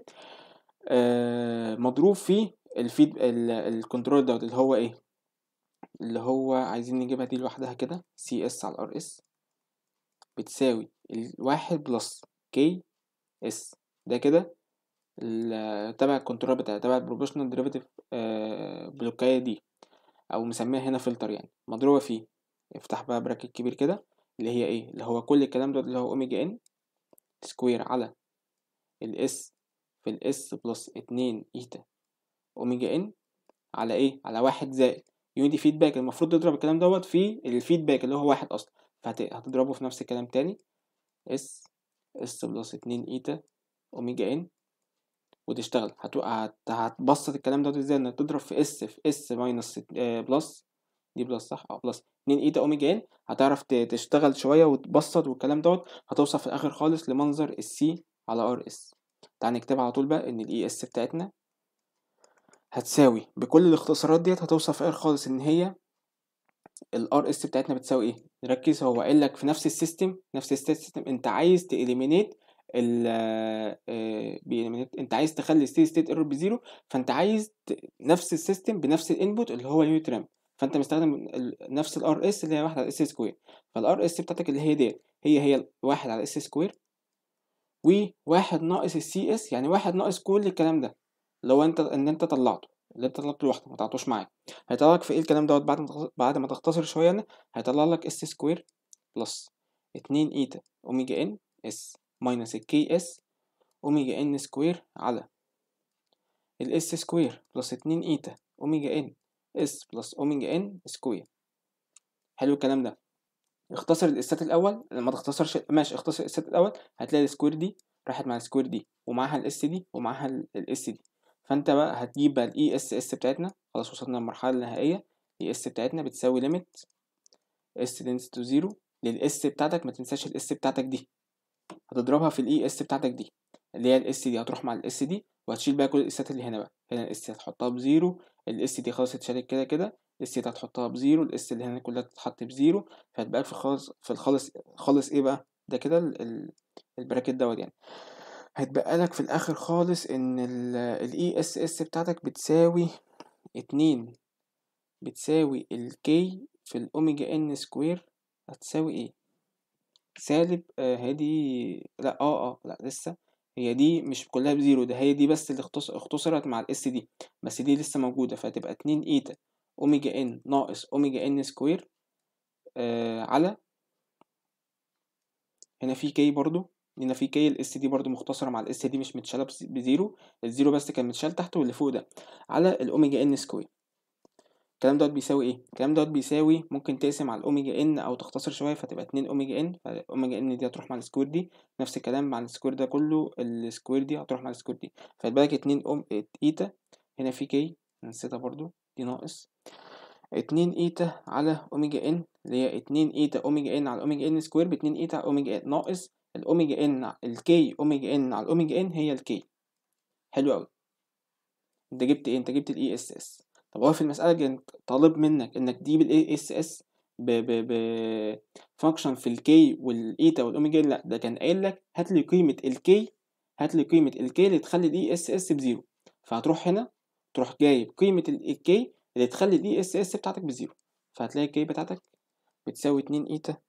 مضروب في الفيد الكنترول دوت اللي هو ايه اللي هو عايزين نجيبها دي لوحدها كده سي اس على الار اس بتساوي الواحد بلس كي اس ده كده تبع الكنترول بتاع تبع البروبوشنال ديريفيتيف بلوكايه دي او مسميها هنا فلتر يعني مضروبه فيه افتح بقى براكت كبير كده اللي هي ايه اللي هو كل الكلام ده اللي هو اوميجا ان سكوير على الاس في الاس بلس اتنين ايتا اوميجا ان على ايه على واحد زائد يونيتي فيدباك المفروض تضرب الكلام دوت في الفيدباك اللي هو واحد اصلا فهتضربه في نفس الكلام تاني اس اس بلس اتنين ايتا اوميجا ان وتشتغل هت... هت... هتبسط الكلام دوت ازاي انك تضرب في اس في اس ماينس آه بلس دي بلس صح اه بلس 2 ايتا اوميجا ان هتعرف تشتغل شويه وتبسط والكلام دوت هتوصل في الاخر خالص لمنظر السي على ار اس تعال نكتبها على طول بقى ان الاي اس بتاعتنا هتساوي بكل الاختصارات ديت هتوصل في الاخر خالص ان هي الار اس بتاعتنا بتساوي ايه نركز هو قايل لك في نفس السيستم نفس السيستم انت عايز تإليمينيت ال انت عايز تخلي ستيت ستيت ايرور بزيرو فانت عايز ت... نفس السيستم بنفس الانبوت اللي هو اليونت رام فانت مستخدم ال... نفس الار اس اللي هي واحد على اس سكوير فالار اس بتاعتك اللي هي ديت هي هي واحد على اس سكوير وواحد ناقص السي اس يعني واحد ناقص كل الكلام ده لو انت ان انت طلعته اللي انت طلعته لوحدك ما طلعتوش معاك هيطلع لك في ايه الكلام دوت بعد ما بعد ما تختصر شويه يعني هيطلع لك اس سكوير بلس 2 ايتا اوميجا ان اس ماينس الكي اس اوميجا ان سكوير على الاس سكوير بلس 2 ايتا اوميجا ان اس بلس اوميجا ان سكوير حلو الكلام ده اختصر الاسات الاول لما تختصرش ماشي اختصر الاسات الاول هتلاقي السكوير دي راحت مع السكوير دي ومعاها الاس دي ومعاها الاس دي فانت بقى هتجيب بقى الاي اس اس بتاعتنا خلاص وصلنا للمرحله النهائيه الاي اس بتاعتنا بتساوي ليميت اس تنس تو زيرو للاس بتاعتك ما تنساش الاس بتاعتك دي هتضربها في الاي اس بتاعتك دي اللي هي الاس دي هتروح مع الاس دي وهتشيل بقى كل الاسات اللي هنا بقى هنا الاس هتحطها بزيرو الاس دي خلاص اتشالت كده كده الاس دي هتحطها بزيرو الاس اللي هنا كلها تتحط بزيرو فهتبقى في الخالص في الخالص خالص ايه بقى ده كده البراكت دوت يعني هيتبقى لك في الاخر خالص ان الاي اس اس بتاعتك بتساوي اتنين بتساوي الكي في الاوميجا ان سكوير هتساوي ايه سالب آه هادي لا اه اه لا لسه هي دي مش كلها بزيرو ده هي دي بس اللي اختصرت مع الاس دي بس دي لسه موجودة فهتبقى اتنين ايتا اوميجا ان ناقص اوميجا ان سكوير آه على هنا في كي برضو هنا في كي الاس دي برضو مختصرة مع الاس دي مش متشالة بزيرو الزيرو بس كان متشال تحت واللي فوق ده على الاوميجا ان سكوير الكلام دوت بيساوي ايه الكلام دوت بيساوي ممكن تقسم على الاوميجا ان او تختصر شويه فتبقى 2 اوميجا ان فالاوميجا ان دي هتروح مع السكوير دي نفس الكلام مع السكوير ده كله السكوير دي هتروح مع السكوير دي فيتبقى لك 2 اوم ايتا هنا في كي نسيتها برضو دي ناقص 2 ايتا على اوميجا ان اللي هي 2 ايتا اوميجا ان على اوميجا ان سكوير ب 2 ايتا على اوميجا ان ناقص الاوميجا ان الكي اوميجا ان على الاوميجا ان هي الكي حلو قوي انت جبت ايه انت جبت الاي اس اس طب هو في المسألة كان طالب منك انك تجيب ال اس اس ب ب ب فانكشن في الكي والايتا والاوميجا لا ده كان قايل لك هات لي قيمة الكي هات لي قيمة الكي اللي تخلي الاي اس اس بزيرو فهتروح هنا تروح جايب قيمة الكي اللي تخلي الاي اس اس بتاعتك بزيرو فهتلاقي الكي بتاعتك بتساوي اتنين ايتا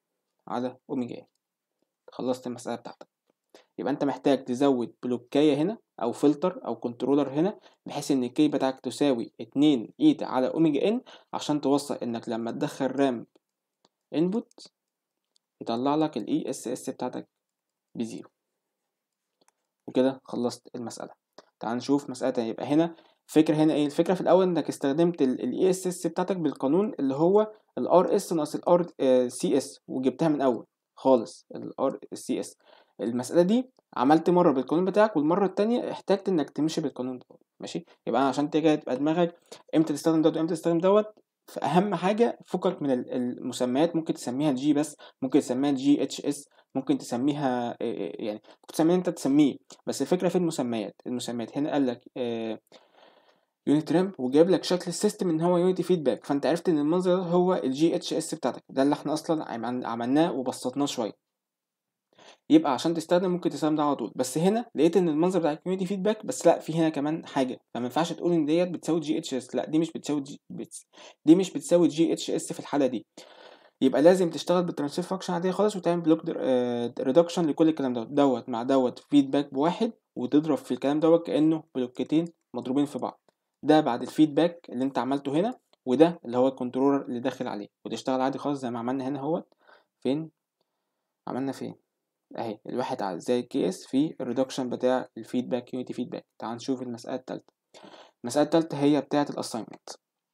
على اوميجا ان خلصت المساله بتاعتك يبقى انت محتاج تزود بلوكايه هنا او فلتر او كنترولر هنا بحيث ان الكي بتاعك تساوي 2 ايتا على اوميجا ان عشان توصل انك لما تدخل رام انبوت يطلع لك الاي اس اس بتاعتك بزيرو وكده خلصت المساله تعال نشوف مساله تانية يبقى هنا الفكره هنا ايه الفكره في الاول انك استخدمت الاي اس اس بتاعتك بالقانون اللي هو الار اس ناقص الار سي اس وجبتها من اول خالص الار سي اس المساله دي عملت مره بالقانون بتاعك والمره التانية احتجت انك تمشي بالقانون ده ماشي يبقى انا عشان تيجي تبقى دماغك امتى تستخدم دوت وامتى تستخدم دوت فاهم حاجه فكك من المسميات ممكن تسميها جي بس ممكن تسميها جي اتش اس ممكن تسميها يعني ممكن تسميها انت تسميه بس الفكره في المسميات المسميات هنا قال لك يونت رامب وجايب لك شكل السيستم ان هو يونيتي فيدباك فانت عرفت ان المنظر ده هو الجي اتش اس بتاعتك ده اللي احنا اصلا عملناه وبسطناه شويه يبقى عشان تستخدم ممكن تستخدم ده على طول بس هنا لقيت ان المنظر بتاع الكوميونتي فيدباك بس لا في هنا كمان حاجه فما ينفعش تقول ان ديت بتساوي جي اتش اس لا دي مش بتساوي جي بتس دي مش بتساوي جي اتش اس في الحاله دي يبقى لازم تشتغل بالترانسفير فانكشن عاديه خالص وتعمل بلوك ريدكشن لكل الكلام دوت دوت مع دوت فيدباك بواحد وتضرب في الكلام دوت كانه بلوكتين مضروبين في بعض ده بعد الفيدباك اللي انت عملته هنا وده اللي هو الكنترولر اللي داخل عليه وتشتغل عادي خالص زي ما عملنا هنا اهوت فين عملنا فين اهي الواحد على زي الكي اس في الريدكشن بتاع الفيدباك يونيتي فيدباك تعال نشوف المسألة التالتة المسألة التالتة هي بتاعة الاساينمنت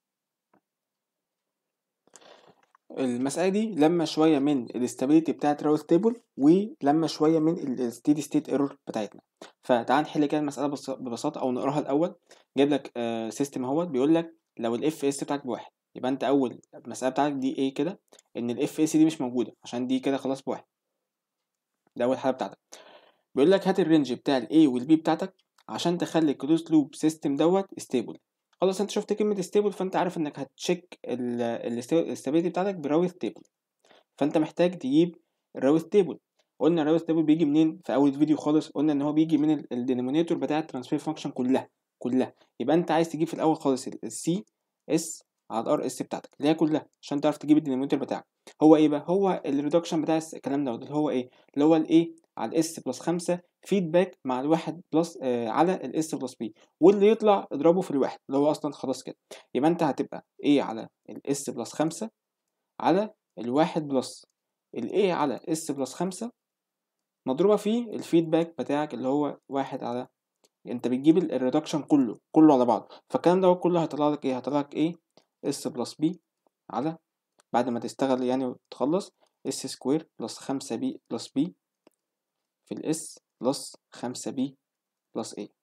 المسألة دي لما شوية من الاستابيليتي بتاعة راوث تيبل ولما شوية من الستيدي ستيت ايرور بتاعتنا فتعال نحل كده المسألة ببساطة أو نقراها الأول جايب لك سيستم اهوت بيقول لك لو الاف اس بتاعك بواحد يبقى انت أول المسألة بتاعتك دي ايه كده إن الاف اس دي مش موجودة عشان دي كده خلاص بواحد ده أول حاجة بتاعتك بيقول لك هات الرينج بتاع الاي والبي بتاعتك عشان تخلي الكلوز لوب سيستم دوت ستيبل خلاص انت شفت كلمه ستيبل فانت عارف انك هتشيك الاستابيليتي بتاعتك براوث تيبل فانت محتاج تجيب الراوث تيبل قلنا الراوث تيبل بيجي منين في اول فيديو خالص قلنا ان هو بيجي من الدينومينيتور بتاع الترانسفير فانكشن كلها كلها يبقى انت عايز تجيب في الاول خالص السي اس على الار اس بتاعتك اللي هي كلها عشان تعرف تجيب الدينومينيتور بتاعك هو ايه بقى هو الريدكشن بتاع الكلام دوت اللي هو ايه اللي هو الايه على الاس بلس 5 فيدباك مع الواحد بلس آه على الاس بلس بي واللي يطلع اضربه في الواحد اللي هو اصلا خلاص كده يبقى انت هتبقى ايه على الاس بلس 5 على الواحد بلس الايه على اس بلس 5 مضروبه في الفيدباك بتاعك اللي هو واحد على انت بتجيب الريدكشن كله كله على بعض فالكلام ده كله هيطلع لك ايه هيطلع لك ايه اس بلس بي على بعد ما تشتغل يعني وتخلص اس سكوير بلس خمسة بي بلس بي في الاس بلس خمسة بي بلس ايه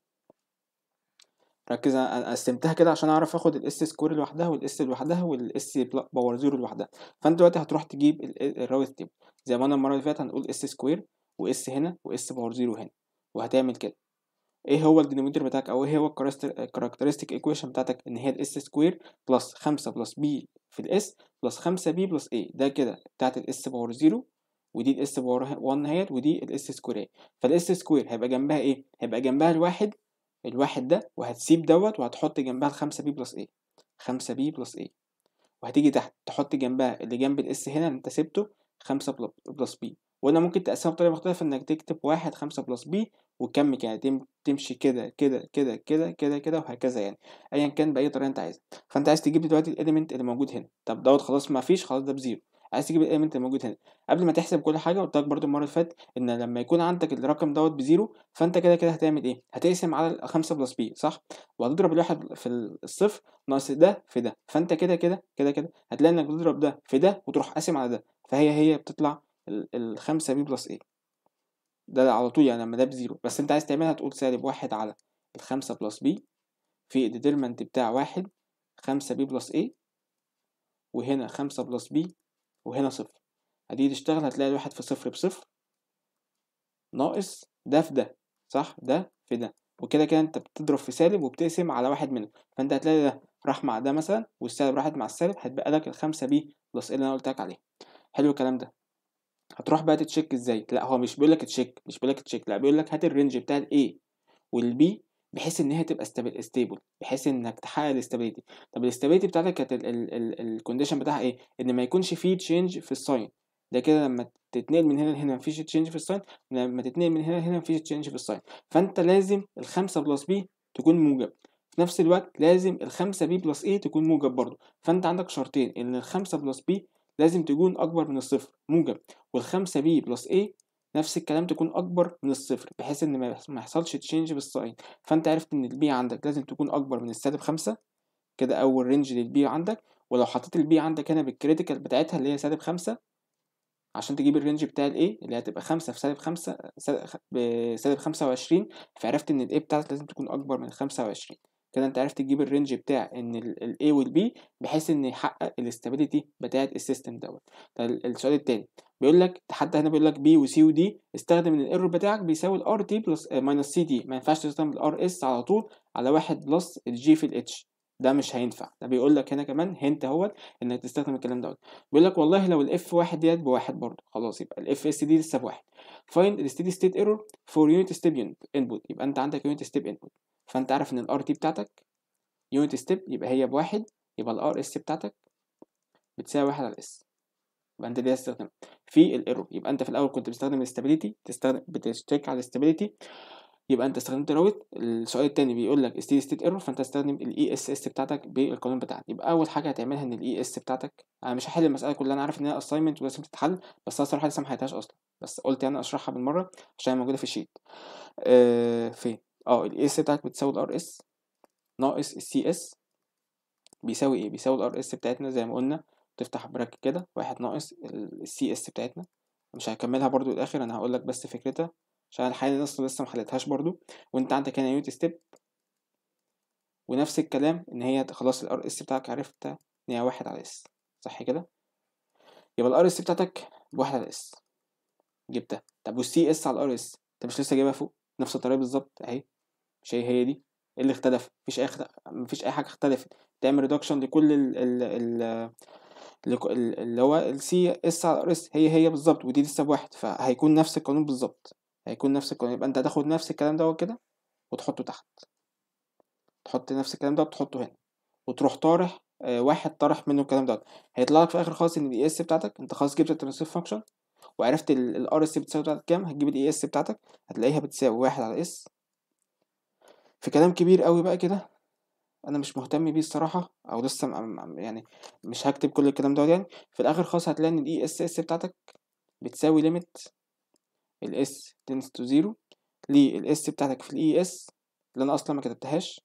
ركز انا قسمتها كده عشان اعرف اخد الاس سكوير لوحدها والاس لوحدها والاس باور زيرو لوحدها فانت دلوقتي هتروح تجيب الراوت تيبل زي ما انا المره اللي فاتت هنقول اس سكوير واس هنا واس باور زيرو هنا وهتعمل كده ايه هو الدينومينيتور بتاعك او ايه هو الكاركترستيك ايكويشن بتاعتك ان هي الاس سكوير بلس 5 بلس بي في الاس بلس 5 بي بلس ايه ده كده بتاعت الاس باور 0 ودي الاس باور 1 اهيت ودي الاس سكوير اهي فالاس سكوير هيبقى جنبها ايه هيبقى جنبها الواحد الواحد ده وهتسيب دوت وهتحط جنبها ال 5 بي بلس ايه 5 بي بلس ايه وهتيجي تحت تحط جنبها اللي جنب الاس هنا اللي انت سبته 5 بلس بي وقلنا ممكن تقسمها بطريقه مختلفه انك تكتب واحد 5 بلس بي وكمل يعني تمشي كده كده كده كده كده كده وهكذا يعني ايا كان باي طريقه انت عايزها فانت عايز تجيب دلوقتي الاليمنت اللي موجود هنا طب دوت خلاص ما فيش خلاص ده بزيرو عايز تجيب الاليمنت اللي موجود هنا قبل ما تحسب كل حاجه قلت لك برده المره اللي فاتت ان لما يكون عندك الرقم دوت بزيرو فانت كده كده هتعمل ايه هتقسم على 5 بلس بي صح وهتضرب الواحد في الصفر ناقص ده في ده فانت كده كده كده كده هتلاقي انك بتضرب ده في ده وتروح قاسم على ده فهي هي بتطلع ال 5 بي بلس ايه ده على طول يعني لما ده بزيرو بس انت عايز تعملها تقول سالب واحد على الخمسة بلس بي في الديترمنت بتاع واحد خمسة بي بلس ايه وهنا خمسة بلس بي وهنا صفر هتيجي تشتغل هتلاقي الواحد في صفر بصفر ناقص ده في ده صح ده في ده وكده كده انت بتضرب في سالب وبتقسم على واحد منهم فانت هتلاقي ده راح مع ده مثلا والسالب راحت مع السالب هتبقى لك الخمسة بي بلس ايه اللي انا قلت لك عليه حلو الكلام ده هتروح بقى تتشيك ازاي لا هو مش بيقول لك تشيك مش بيقول لك تشيك لا بيقول لك هات الرينج بتاع الاي والبي بحيث ان هي تبقى ستيبل بحيث انك تحقق الاستابيليتي طب الاستابيليتي بتاعتك كانت الكونديشن بتاعها ايه ان ما يكونش فيه تشينج في الساين ده كده لما تتنقل من هنا لهنا مفيش تشينج في الساين لما تتنقل من هنا لهنا مفيش تشينج في الساين فانت لازم الخمسة بلس بي تكون موجب في نفس الوقت لازم الخمسة بي بلس ايه تكون موجب برضه فانت عندك شرطين ان الخمسة بلس بي لازم تكون اكبر من الصفر موجب والخمسة بي بلس ايه نفس الكلام تكون اكبر من الصفر بحيث ان ما يحصلش تشينج بالساين فانت عرفت ان البي عندك لازم تكون اكبر من السالب خمسة كده اول رينج للبي عندك ولو حطيت البي عندك هنا بالكريتيكال بتاعتها اللي هي سالب خمسة عشان تجيب الرينج بتاع الايه اللي هتبقى خمسة في سالب خمسة بسالب خمسة وعشرين فعرفت ان الايه بتاعتك لازم تكون اكبر من خمسة وعشرين كده انت عرفت تجيب الرينج بتاع ان ال A وال B بحيث ان يحقق الاستابيليتي بتاعه السيستم دوت طيب السؤال التاني بيقول لك حتى هنا بيقول لك B و C و D استخدم ان الايرور بتاعك بيساوي ال RT بلس ماينس سي دي ما ينفعش تستخدم ال RS على طول على واحد بلس ال G في ال H ده مش هينفع ده بيقول لك هنا كمان هنت اهوت انك تستخدم الكلام دوت بيقول لك والله لو الاف واحد ديت بواحد برضه خلاص يبقى الاف اس دي لسه بواحد find the steady state error for unit step input يبقى انت عندك unit step input فانت عارف ان الار تي بتاعتك يونت ستيب يبقى هي بواحد يبقى الار اس بتاعتك بتساوي واحد على اس يبقى انت دي هتستخدم في الايرور يبقى انت في الاول كنت بتستخدم الاستابيليتي تستخدم بتشترك على الاستابيليتي يبقى انت استخدمت راوت السؤال التاني بيقول لك ستيدي ستيت ايرور فانت تستخدم الاي اس اس بتاعتك بالقانون بتاعك يبقى اول حاجه هتعملها ان الاي اس بتاعتك انا مش هحل المساله كلها انا عارف ان هي اساينمنت ولازم تتحل بس انا الصراحه لسه ما حلتهاش اصلا بس قلت يعني اشرحها بالمره عشان هي موجوده في الشيت آه فين اه الاي اس بتاعك بتساوي الار اس ناقص السي اس بيساوي ايه بيساوي الار اس بتاعتنا زي ما قلنا تفتح براكت كده واحد ناقص السي اس بتاعتنا مش هكملها برضو الاخر انا هقول لك بس فكرتها عشان الحالة اصلا لسه محلتهاش برضو وانت عندك هنا يونت ستيب ونفس الكلام ان هي خلاص الار اس بتاعك عرفت ان هي واحد على اس صح كده يبقى الار اس بتاعتك بواحد على اس جبتها طب والسي اس على الار اس انت مش لسه جايبها فوق نفس الطريقه بالظبط اهي مش هي هي دي ايه اللي اختلف مفيش اي خد... مفيش اي حاجه اختلفت تعمل ريدكشن لكل ال ال ال اللي هو السي اس على الار اس هي هي بالظبط ودي لسه بواحد فهيكون نفس القانون بالظبط هيكون نفس القانون يبقى انت هتاخد نفس الكلام دوت كده وتحطه تحت تحط نفس الكلام ده وتحطه هنا وتروح طارح آه واحد طرح منه الكلام دوت هيطلع لك في الاخر خالص ان الاي اس بتاعتك انت خلاص جبت الترانسفير فانكشن وعرفت الار اس بتساوي بتاعتك كام هتجيب الاي اس بتاعتك هتلاقيها بتساوي واحد على اس في كلام كبير قوي بقى كده انا مش مهتم بيه الصراحه او لسه يعني مش هكتب كل الكلام دوت يعني في الاخر خالص هتلاقي ان الاي اس اس بتاعتك بتساوي ليميت الاس tends to 0 للاس بتاعتك في الاي اس اللي انا اصلا ما كتبتهاش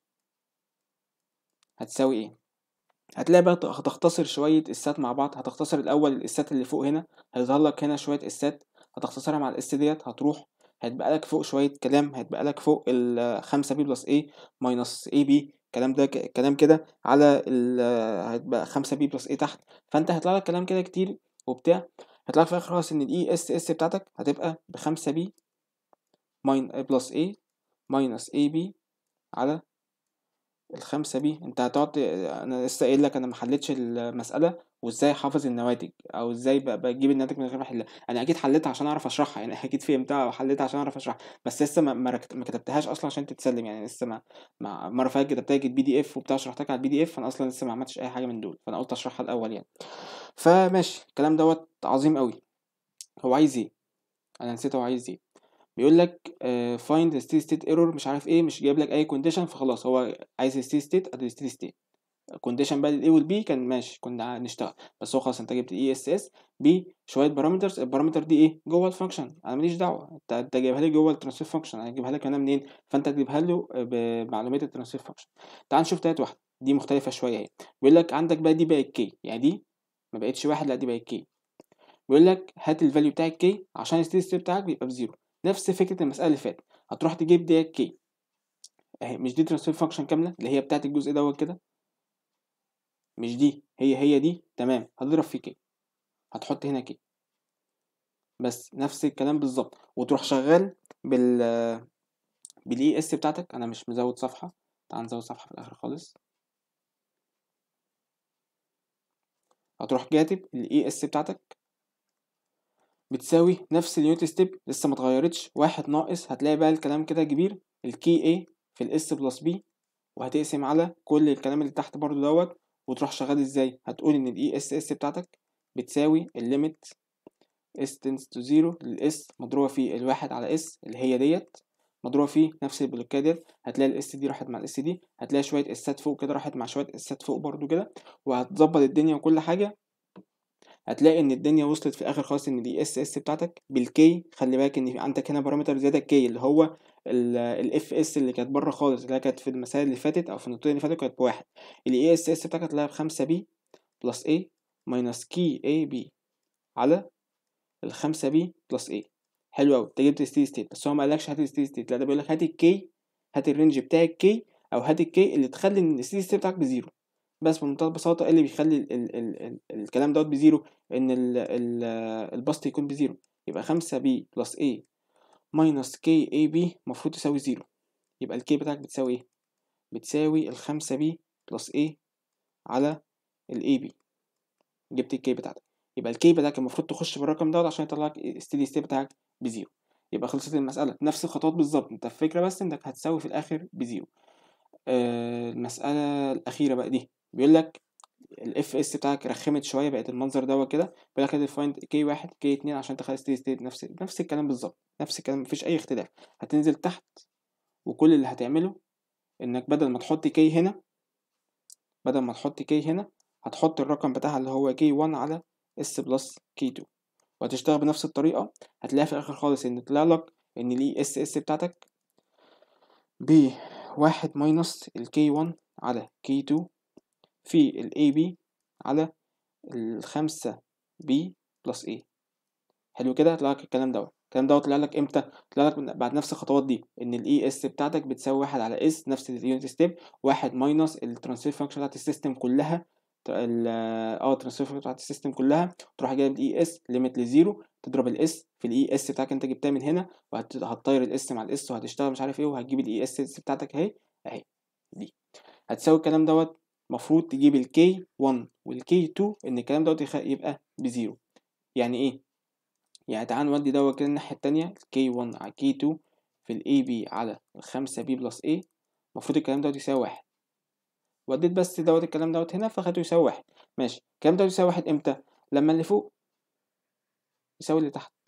هتساوي ايه هتلاقي بقى هتختصر شويه اسات مع بعض هتختصر الاول الاسات اللي فوق هنا هيظهر لك هنا شويه اسات هتختصرها مع الاس ديت هتروح هيتبقى لك فوق شويه كلام هيتبقى لك فوق ال 5 بي بلس اي ماينس اي بي الكلام ده كلام كده على ال هيتبقى 5 بي بلس اي تحت فانت هيطلع لك كلام كده كتير وبتاع هيطلع لك في الاخر خالص ان الاي اس اس بتاعتك هتبقى ب 5 بي ماين بلس اي ماينس اي بي على الخمسة بي انت هتقعد انا لسه قايل لك انا ما حلتش المسألة وازاي حافظ النواتج او ازاي بجيب الناتج من غير ما احلها انا اكيد حليتها عشان اعرف اشرحها يعني اكيد فهمتها وحليتها عشان اعرف اشرحها بس لسه ما, ما, ما كتبتهاش اصلا عشان تتسلم يعني لسه ما, ما مره فاتت كتبتها بي دي اف وبتاع شرحتها على البي دي اف فانا اصلا لسه ما عملتش اي حاجه من دول فانا قلت اشرحها الاول يعني فماشي الكلام دوت عظيم قوي هو عايز ايه انا نسيت هو عايز ايه بيقول لك فايند ستيت ستيت ايرور مش عارف ايه مش جايب لك اي كونديشن فخلاص هو عايز ستيت ستيت ادي ستيت ستيت كونديشن بقى للاي والبي كان ماشي كنا نشتغل بس هو خلاص انت جبت اي اس اس بشويه بارامترز البارامتر دي ايه جوه الفانكشن انا ماليش دعوه انت انت جايبها لي جوه الترانسفير فانكشن انا هجيبها لك انا منين فانت تجيبها له بمعلومات الترانسفير فانكشن تعال نشوف تالت واحده دي مختلفه شويه اهي بيقول لك عندك بقى دي بقت كي يعني دي ما بقتش واحد لا دي بقت كي بيقول لك هات الفاليو بتاع الكي عشان الستيت ستيت بتاعك بيبقى بزيرو نفس فكره المساله اللي فاتت هتروح تجيب دي كي اهي مش دي ترانسفير فانكشن كامله اللي هي بتاعت الجزء دوت كده مش دي هي هي دي تمام هتضرب في كي هتحط هنا كي بس نفس الكلام بالظبط وتروح شغال بال بالاي اس بتاعتك انا مش مزود صفحه تعال نزود صفحه في الاخر خالص هتروح كاتب الاي اس بتاعتك بتساوي نفس اليونت ستيب لسه ما اتغيرتش واحد ناقص هتلاقي بقى الكلام كده كبير الكي ايه في الاس بلس بي وهتقسم على كل الكلام اللي تحت برضو دوت وتروح شغال ازاي هتقول ان الاي اس اس بتاعتك بتساوي الليميت اس تنس تو زيرو للاس مضروبة في الواحد على اس اللي هي ديت مضروبة في نفس البلوكات ديت هتلاقي الاس دي راحت مع الاس دي هتلاقي شوية اسات فوق كده راحت مع شوية اسات فوق برضو كده وهتظبط الدنيا وكل حاجة هتلاقي ان الدنيا وصلت في الاخر خالص ان دي اس اس بتاعتك بالكي خلي بالك ان في عندك هنا بارامتر زياده كي اللي هو الاف اس اللي كانت بره خالص اللي هي كانت في المسائل اللي فاتت او في النقطتين اللي فاتوا كانت بواحد الاي اس اس بتاعك هتلاقيها بخمسة بي بلس اي ماينس كي اي بي على الخمسة بي بلس اي حلو قوي انت جبت ستيدي ستيت بس هو ما قالكش هات الستيدي ستيت لا ده بيقول لك هات الكي هات الرينج بتاع الكي او هات الكي اللي تخلي ان الستيدي ستيت بتاعك بزيرو بس بمنتهى البساطة ايه اللي بيخلي ال ال ال ال الكلام دوت بزيرو ان ال ال البسط يكون بزيرو يبقى خمسة بي بلس اي ماينس كي اي بي المفروض تساوي زيرو يبقى الكي بتاعك بتساوي ايه بتساوي الخمسة بي بلس اي على الاي بي جبت الكي بتاعتك يبقى الكي بتاعك المفروض تخش بالرقم دوت عشان يطلع لك الستيدي ستيت بتاعك بزيرو يبقى خلصت المسألة نفس الخطوات بالظبط انت الفكرة بس انك هتساوي في الاخر بزيرو آه المسألة الأخيرة بقى دي بيقول لك الاف اس بتاعك رخمت شويه بقت المنظر دوت كده بيقول لك هتفايند كي واحد كي اتنين عشان تخلي ستيدي ستيت نفس نفس الكلام بالظبط نفس الكلام مفيش اي اختلاف هتنزل تحت وكل اللي هتعمله انك بدل ما تحط كي هنا بدل ما تحط كي هنا هتحط الرقم بتاعها اللي هو كي 1 على اس بلس كي 2 وهتشتغل بنفس الطريقه هتلاقي في الاخر خالص ان طلع لك ان الاي اس اس بتاعتك ب واحد ماينس الكي 1 على كي 2 في ال AB على الخمسة B بلس A حلو كده هطلع لك الكلام دوت الكلام دوت طلع لك امتى طلع لك بعد نفس الخطوات دي ان الاي اس بتاعتك بتساوي واحد على اس نفس اليونت ستيب واحد ماينس الترانسفير فانكشن بتاعت السيستم كلها اه الترانسفير فانكشن بتاعت السيستم كلها تروح جايب الاي اس ليميت لزيرو تضرب الاس في الاي اس بتاعك انت جبتها من هنا وهتطير الاس مع الاس وهتشتغل مش عارف ايه وهتجيب الاي اس بتاعتك اهي اهي دي هتساوي الكلام دوت المفروض تجيب الكي 1 والكي 2 ان الكلام دوت يبقى بزيرو يعني ايه يعني تعال نودي دوت كده الناحيه التانية الكي 1 على كي 2 في الاي بي على الخمسة بي بلس اي المفروض الكلام دوت يساوي واحد وديت بس دوت الكلام دوت هنا فخدته يساوي واحد ماشي الكلام دوت يساوي واحد امتى لما اللي فوق يساوي اللي تحت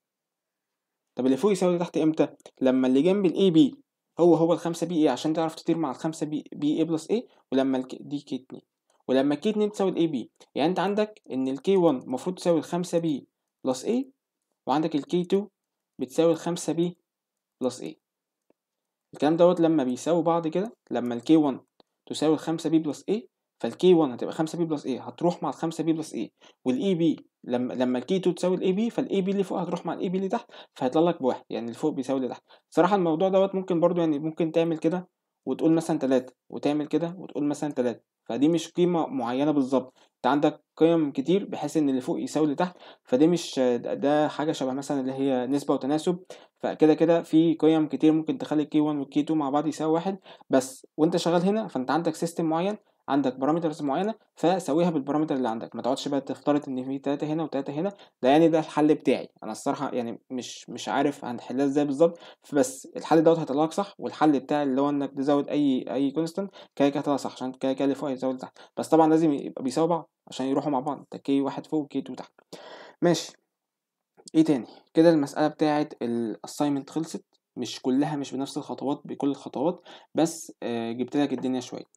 طب اللي فوق يساوي اللي تحت امتى لما اللي جنب الاي بي هو هو الخمسة بي ايه عشان تعرف تطير مع الخمسة بي بي ايه بلس ايه ولما الك... دي كي اتنين ولما الكي اتنين تساوي الاي بي يعني انت عندك ان الكي 1 المفروض تساوي الخمسة بي بلس ايه وعندك الكي 2 بتساوي الخمسة بي بلس ايه الكلام دوت لما بيساوي بعض كده لما الكي 1 تساوي الخمسة بي بلس ايه فالكي 1 هتبقى 5 بي بلس ايه هتروح مع الخمسة بي بلس ايه والاي بي لما لما الكي 2 تساوي الاي بي فالاي بي اللي فوق هتروح مع الاي بي اللي تحت فهيطلع لك بواحد يعني اللي فوق بيساوي اللي تحت صراحة الموضوع دوت ممكن برضو يعني ممكن تعمل كده وتقول مثلا تلاتة وتعمل كده وتقول مثلا تلاتة فدي مش قيمة معينة بالظبط انت عندك قيم كتير بحيث ان اللي فوق يساوي اللي تحت فدي مش ده حاجة شبه مثلا اللي هي نسبة وتناسب فكده كده في قيم كتير ممكن تخلي الكي 1 والكي 2 مع بعض يساوي واحد بس وانت شغال هنا فانت عندك سيستم معين عندك بارامترز معينه فسويها بالبارامتر اللي عندك ما تقعدش بقى تفترض ان في تلاتة هنا وتلاتة هنا ده يعني ده الحل بتاعي انا الصراحه يعني مش مش عارف هنحلها ازاي بالظبط بس الحل دوت هيطلعك صح والحل بتاعي اللي هو انك تزود اي اي كونستنت كده كده هيطلع صح عشان كده كده اللي فوق هيزود اللي تحت بس طبعا لازم يبقى بيساوي بعض عشان يروحوا مع بعض انت كي واحد فوق وكي 2 تحت ماشي ايه تاني كده المساله بتاعه الاساينمنت خلصت مش كلها مش بنفس الخطوات بكل الخطوات بس آه جبت لك الدنيا شويه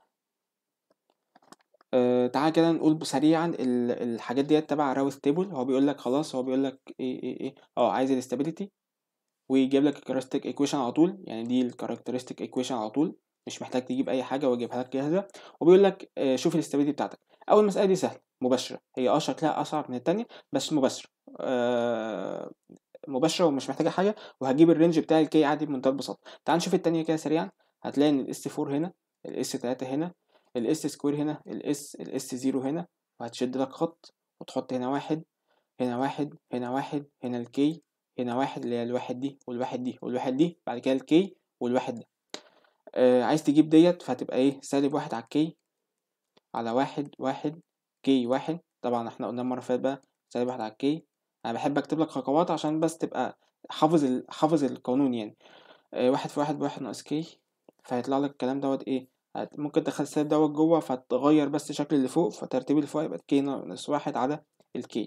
آه تعالى كده نقول سريعا الحاجات ديت تبع راوث تيبل هو بيقول لك خلاص هو بيقول لك ايه ايه ايه اه عايز الاستابيليتي ويجيب لك الكاركترستيك ايكويشن على طول يعني دي الكاركترستيك ايكويشن على طول مش محتاج تجيب اي حاجه ويجيبها لك جاهزه وبيقول لك آه شوف الاستابيليتي بتاعتك اول مساله دي سهله مباشره هي اه شكلها اصعب من التانية بس مباشره آه مباشره ومش محتاجه حاجه وهجيب الرينج بتاع الكي عادي بمنتهى البساطه تعال نشوف التانية كده سريعا هتلاقي ان الاس 4 هنا الاس 3 هنا الاس سكوير هنا الاس الاس زيرو هنا وهتشد لك خط وتحط هنا واحد هنا واحد هنا واحد هنا الكي هنا واحد اللي هي الواحد دي والواحد دي والواحد دي بعد كده الكي والواحد ده آه عايز تجيب ديت فهتبقى ايه سالب واحد على الكي على واحد واحد كي واحد طبعا احنا قلنا المره اللي فاتت بقى سالب واحد على الكي انا بحب اكتب لك خطوات عشان بس تبقى حافظ ال... حافظ القانون يعني آه واحد في واحد بواحد ناقص كي فهيطلع لك الكلام دوت ايه ممكن تدخل السالب دوت جوه فتغير بس شكل اللي فوق فترتيب اللي فوق يبقى كي ناقص واحد على الكي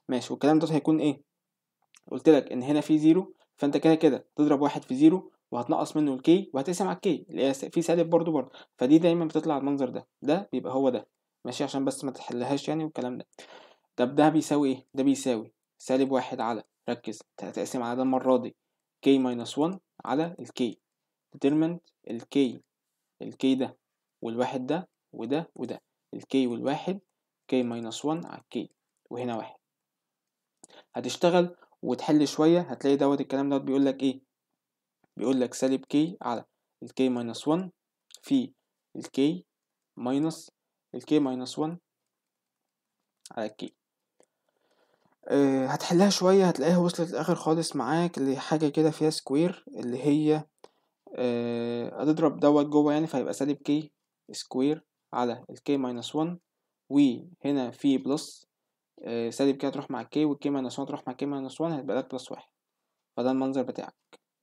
ماشي والكلام ده هيكون ايه قلت لك ان هنا في زيرو فانت كده كده تضرب واحد في زيرو وهتنقص منه الكي وهتقسم على الكي اللي هي في سالب برضو برضو فدي دايما بتطلع المنظر ده ده بيبقى هو ده ماشي عشان بس ما تحلهاش يعني والكلام ده طب ده بيساوي ايه ده بيساوي سالب واحد على ركز هتقسم على ده المرة دي k minus 1 على الكي determinant الكي الكي ده والواحد ده وده وده الكي والواحد k minus 1 على الكي وهنا واحد هتشتغل وتحل شوية هتلاقي دوت الكلام دوت بيقول لك ايه بيقول لك سالب k على الكي minus 1 في الكي minus الكي minus 1 على الكي أه هتحلها شوية هتلاقيها وصلت للآخر خالص معاك لحاجة كده فيها سكوير اللي هي أه هتضرب دوت جوه يعني فهيبقى سالب كي سكوير على الكي ماينس 1 وهنا في بلس أه سالب كي هتروح مع الكي والكي ماينس 1 تروح مع الكي ماينس 1 هيبقى لك بلس واحد فده المنظر بتاعك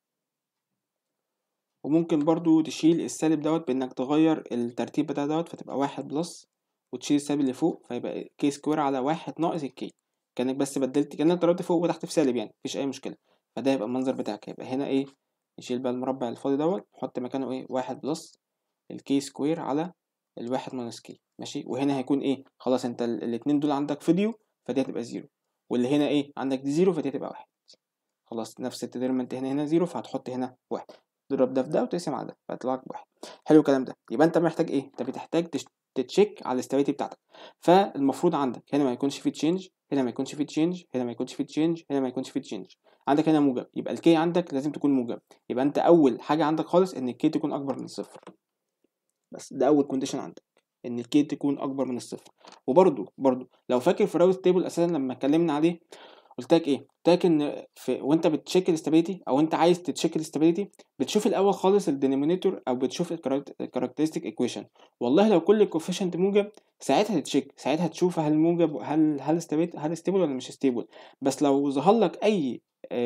وممكن برضو تشيل السالب دوت بإنك تغير الترتيب بتاع دوت فتبقى واحد بلس وتشيل السالب اللي فوق فيبقى كي سكوير على واحد ناقص الكي كأنك بس بدلت كأنك ضربت فوق وتحت في سالب يعني مفيش أي مشكلة فده هيبقى المنظر بتاعك هيبقى هنا إيه نشيل بقى المربع الفاضي دوت نحط مكانه إيه واحد بلس الكي سكوير على الواحد ناقص كي ماشي وهنا هيكون إيه خلاص أنت الاتنين دول عندك فيديو فدي هتبقى زيرو واللي هنا إيه عندك دي زيرو فدي هتبقى واحد خلاص نفس التدرمنت هنا هنا زيرو فهتحط هنا واحد تضرب ده في ده وتقسم على ده فيطلع لك واحد حلو الكلام ده يبقى انت محتاج ايه انت بتحتاج تتشيك على الاستابيليتي بتاعتك فالمفروض عندك هنا ما يكونش فيه تشينج هنا ما يكونش فيه تشينج هنا ما يكونش فيه تشينج هنا ما يكونش فيه تشينج عندك هنا موجب يبقى الكي عندك لازم تكون موجب يبقى انت اول حاجه عندك خالص ان الكي تكون اكبر من الصفر بس ده اول كونديشن عندك ان الكي تكون اكبر من الصفر وبرده برده لو فاكر في راوت تيبل اساسا لما اتكلمنا عليه قلت لك ايه قلت لك ان في وانت بتشيك الاستابيليتي او انت عايز تتشيك الاستابيليتي بتشوف الاول خالص الدينومينيتور او بتشوف الكاركترستيك ايكويشن والله لو كل الكوفيشنت موجب ساعتها تشيك ساعتها تشوف هل موجب هل هل استابيليتي هل ستيبل ولا مش ستيبل بس لو ظهر لك اي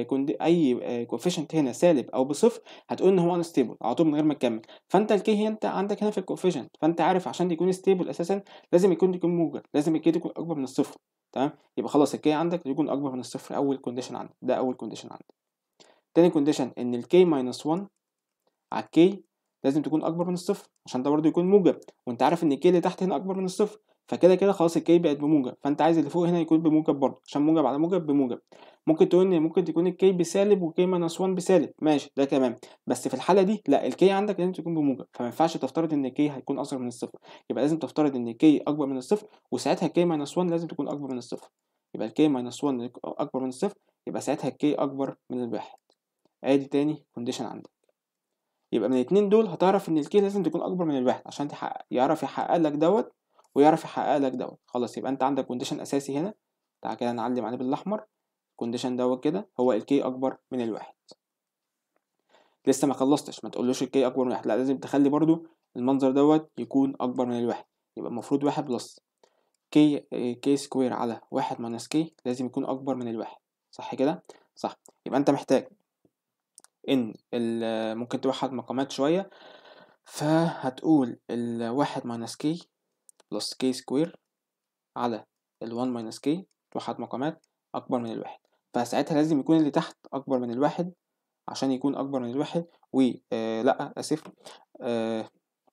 اي كوفيشنت هنا سالب او بصفر هتقول ان هو انستيبل على طول من غير ما تكمل فانت الكي هي انت عندك هنا في الكوفيشنت فانت عارف عشان يكون ستيبل اساسا لازم يكون يكون موجب لازم الكي تكون اكبر من الصفر تمام يبقى خلاص الكي عندك يكون اكبر من الصفر اول كونديشن عندك ده اول كونديشن عندك تاني كونديشن ان الكي ماينس 1 على الكي لازم تكون اكبر من الصفر عشان ده برضه يكون موجب وانت عارف ان الكي اللي تحت هنا اكبر من الصفر فكده كده خلاص الكي بقت بموجب فانت عايز اللي فوق هنا يكون بموجب برضه عشان موجب على موجب بموجب ممكن تقول ان ممكن تكون الكي بسالب وكي ماينس 1 بسالب ماشي ده تمام بس في الحاله دي لا الكي عندك لازم تكون بموجب فما ينفعش تفترض ان الكي هيكون اصغر من الصفر يبقى لازم تفترض ان الكي اكبر من الصفر وساعتها الكي ماينس 1 لازم تكون اكبر من الصفر يبقى الكي ماينس 1 اكبر من الصفر يبقى ساعتها الكي اكبر من الواحد ادي تاني كونديشن عندك يبقى من الاتنين دول هتعرف ان الكي لازم تكون اكبر من الواحد عشان تحقق يعرف يحقق لك دوت ويعرف يحقق لك دوت خلاص يبقى انت عندك كونديشن اساسي هنا تعالى كده نعلم عليه بالاحمر الكونديشن دوت كده هو الكي اكبر من الواحد لسه ما خلصتش ما تقولوش الكي اكبر من الواحد لا لازم تخلي برضو المنظر دوت يكون اكبر من الواحد يبقى المفروض واحد بلس كي كي سكوير على واحد ماينس كي لازم يكون اكبر من الواحد صح كده صح يبقى انت محتاج ان ممكن توحد مقامات شويه فهتقول الواحد ماينس كي بلس كي سكوير على الوان ماينس كي توحد مقامات اكبر من الواحد فساعتها لازم يكون اللي تحت اكبر من الواحد عشان يكون اكبر من الواحد و آه لا اسف آه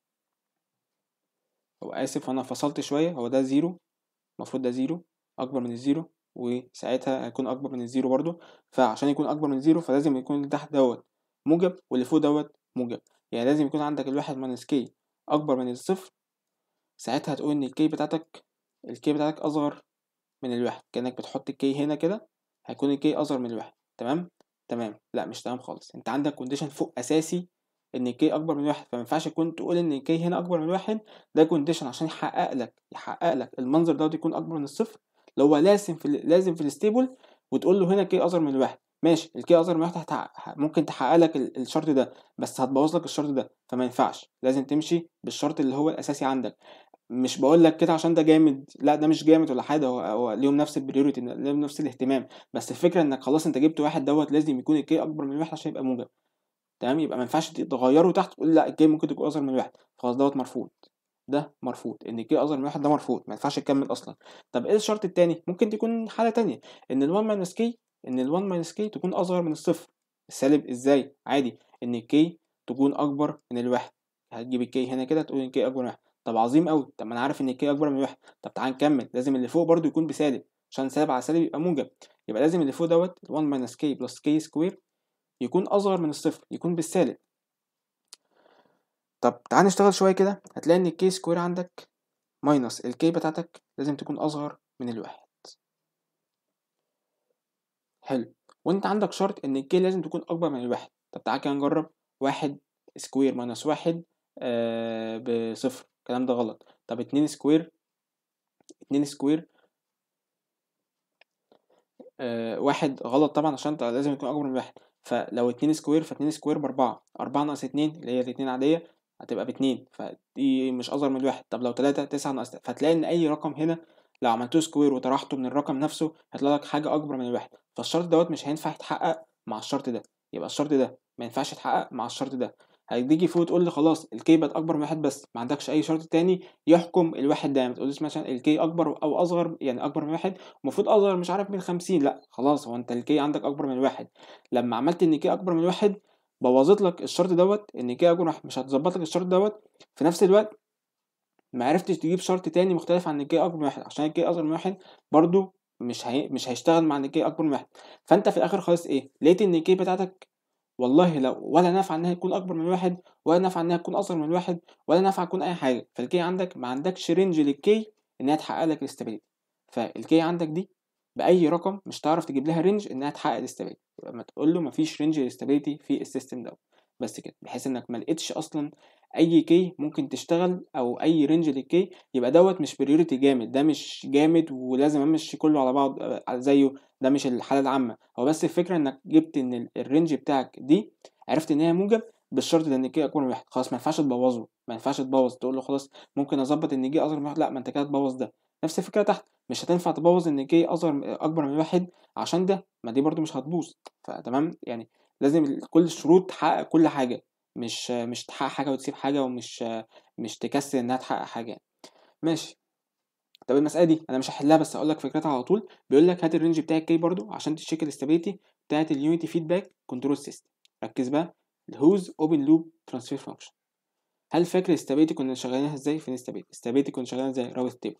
هو اسف انا فصلت شويه هو ده زيرو المفروض ده زيرو اكبر من الزيرو وساعتها هيكون اكبر من الزيرو برضو فعشان يكون اكبر من الزيرو فلازم يكون اللي تحت دوت موجب واللي فوق دوت موجب يعني لازم يكون عندك الواحد ماينس كي اكبر من الصفر ساعتها هتقول ان الكي بتاعتك الكي بتاعتك اصغر من الواحد كانك بتحط الكي هنا كده هيكون الكي اصغر من الواحد تمام تمام لا مش تمام خالص انت عندك كونديشن فوق اساسي ان الكي اكبر من واحد فما ينفعش تكون تقول ان الكي هنا اكبر من واحد ده كونديشن عشان يحقق لك يحقق لك المنظر دوت يكون اكبر من الصفر اللي هو لازم في لازم في الستيبل وتقول له هنا كي اصغر من الواحد ماشي الكي اصغر من واحد هتحقق ممكن تحقق لك الشرط ده بس هتبوظ لك الشرط ده فما ينفعش لازم تمشي بالشرط اللي هو الاساسي عندك مش بقول لك كده عشان ده جامد لا ده مش جامد ولا حاجه هو, هو ليهم نفس البريوريتي ليهم نفس الاهتمام بس الفكره انك خلاص انت جبت واحد دوت لازم يكون الكي اكبر من واحد عشان يبقى موجب تمام يبقى ما ينفعش تغيره تحت تقول لا الكي ممكن تكون اصغر من واحد خلاص دوت مرفوض ده مرفوض ان الكي اصغر من واحد ده مرفوض ما ينفعش تكمل اصلا طب ايه الشرط التاني ممكن تكون حاله تانية ان ال1 ماينس كي ان ال1 ماينس كي تكون اصغر من الصفر السالب ازاي عادي ان الكي تكون اكبر من الواحد هتجيب الكي هنا كده تقول ان الكي اكبر من واحد طب عظيم قوي طب ما انا عارف ان الكي اكبر من واحد طب تعال نكمل لازم اللي فوق برضو يكون بسالب عشان سالب على سالب يبقى موجب يبقى لازم اللي فوق دوت 1 ماينس كي بلس كي سكوير يكون اصغر من الصفر يكون بالسالب طب تعال نشتغل شويه كده هتلاقي ان الكي سكوير عندك ماينس الكي بتاعتك لازم تكون اصغر من الواحد حلو وانت عندك شرط ان الكي لازم تكون اكبر من الواحد طب تعال كده نجرب واحد سكوير ماينس واحد آه بصفر الكلام ده غلط طب اتنين سكوير اتنين سكوير آه واحد غلط طبعا عشان انت لازم يكون اكبر من واحد فلو اتنين سكوير فاتنين سكوير باربعة أربعة ناقص اتنين اللي هي الاتنين عادية هتبقى باتنين فدي مش أصغر من الواحد طب لو تلاتة تسعة ناقص فتلاقي إن أي رقم هنا لو عملتوه سكوير وطرحته من الرقم نفسه هيطلع لك حاجة أكبر من الواحد فالشرط دوت مش هينفع يتحقق مع الشرط ده يبقى الشرط ده ما ينفعش يتحقق مع الشرط ده هتيجي فوق تقول لي خلاص الكي بقت اكبر من واحد بس ما عندكش اي شرط تاني يحكم الواحد ده ما تقوليش مثلا الكي اكبر او اصغر يعني اكبر من واحد المفروض اصغر مش عارف من 50 لا خلاص هو انت الكي عندك اكبر من واحد لما عملت ان كي اكبر من واحد بوظت لك الشرط دوت ان كي اكبر مش هتظبط لك الشرط دوت في نفس الوقت ما عرفتش تجيب شرط تاني مختلف عن الكي اكبر من واحد عشان الكي اصغر من واحد برضو مش هي... مش هيشتغل مع ان الكي اكبر من واحد فانت في الاخر خالص ايه لقيت ان الكي بتاعتك والله لو ولا نافع انها تكون اكبر من واحد ولا نافع انها تكون اصغر من واحد ولا نافع تكون اي حاجه فالكي عندك ما عندكش رينج للكي انها تحقق لك الاستابيليتي فالكي عندك دي باي رقم مش هتعرف تجيب لها رينج انها تحقق الاستابيليتي يبقى ما تقول له مفيش رينج للاستابيليتي في السيستم ده بس كده بحيث انك ما لقيتش اصلا اي كي ممكن تشتغل او اي رينج للكي يبقى دوت مش بريوريتي جامد ده مش جامد ولازم امشي كله على بعض زيه ده مش الحاله العامه هو بس الفكره انك جبت ان الرينج بتاعك دي عرفت ان هي موجب بالشرط ده ان الكي اكبر من واحد خلاص ما ينفعش تبوظه ما ينفعش تبوظ تقول له خلاص ممكن اظبط ان جي اصغر من واحد لا ما انت كده تبوظ ده نفس الفكره تحت مش هتنفع تبوظ ان جي اصغر اكبر من واحد عشان ده ما دي برده مش هتبوظ فتمام يعني لازم كل الشروط تحقق كل حاجه مش مش تحقق حاجه وتسيب حاجه ومش مش تكسل انها تحقق حاجه ماشي طب المساله دي انا مش هحلها بس هقول لك فكرتها على طول بيقول لك هات الرينج بتاع الكي برضو عشان تشيك الاستابيليتي بتاعت اليونيتي فيدباك كنترول سيستم ركز بقى الهوز اوبن لوب ترانسفير فانكشن هل فاكر الاستابيليتي كنا شغالينها ازاي فين الاستابيليتي الاستابيليتي كنا شغالين ازاي راوت تيبل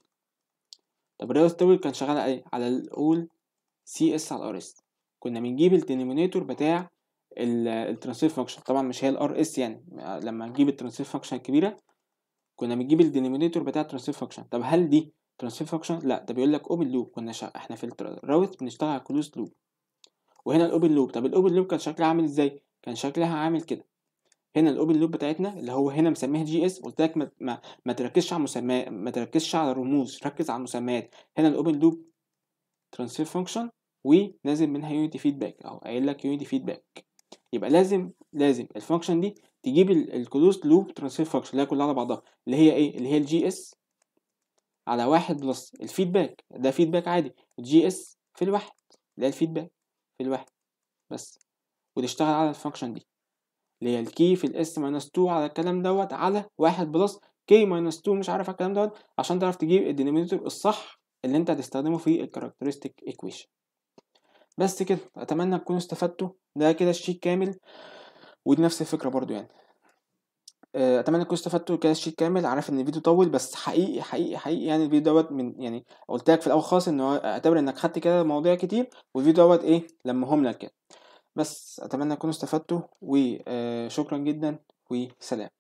طب الراوت تيبل كان شغال على ايه على الاول سي اس على الار اس كنا بنجيب الدينومينيتور بتاع الترانسفير فانكشن طبعا مش هي الار اس يعني لما نجيب الترانسفير فانكشن الكبيره كنا بنجيب الدينومينيتور بتاع الترانسفير فانكشن طب هل دي ترانسفير فانكشن لا ده بيقول لك اوبن لوب كنا شا... احنا في الراوت بنشتغل على كلوز لوب وهنا الاوبن لوب طب الاوبن لوب كان شكلها عامل ازاي كان شكلها عامل كده هنا الاوبن لوب بتاعتنا اللي هو هنا مسميها جي اس قلت لك ما, ما, ما تركزش على مسميات ما تركزش على الرموز ركز على المسميات هنا الاوبن لوب ترانسفير فانكشن ونازل منها يونيتي فيدباك اهو قايل لك يونيتي فيدباك يبقى لازم لازم الفانكشن دي تجيب الكلوز لوب ترانسفير فانكشن اللي هي كلها على بعضها اللي هي ايه اللي هي الجي اس على واحد بلس الفيدباك ده فيدباك عادي الجي اس في الواحد اللي هي الفيدباك في الواحد بس وتشتغل على الفانكشن دي اللي هي الكي في الاس ماينس 2 على الكلام دوت على واحد بلس كي ماينس 2 مش عارف على الكلام دوت عشان تعرف تجيب الدينومينيتور الصح اللي انت هتستخدمه في الكاركترستيك ايكويشن بس كده اتمنى تكونوا استفدتوا ده كده الشيت كامل ودي نفس الفكره برضو يعني اتمنى تكونوا استفدتوا كده الشيت كامل عارف ان الفيديو طول بس حقيقي حقيقي حقيقي يعني الفيديو دوت من يعني قلت لك في الاول خالص ان اعتبر انك خدت كده مواضيع كتير والفيديو دوت ايه لمهم لك كده بس اتمنى تكونوا استفدتوا وشكرا جدا وسلام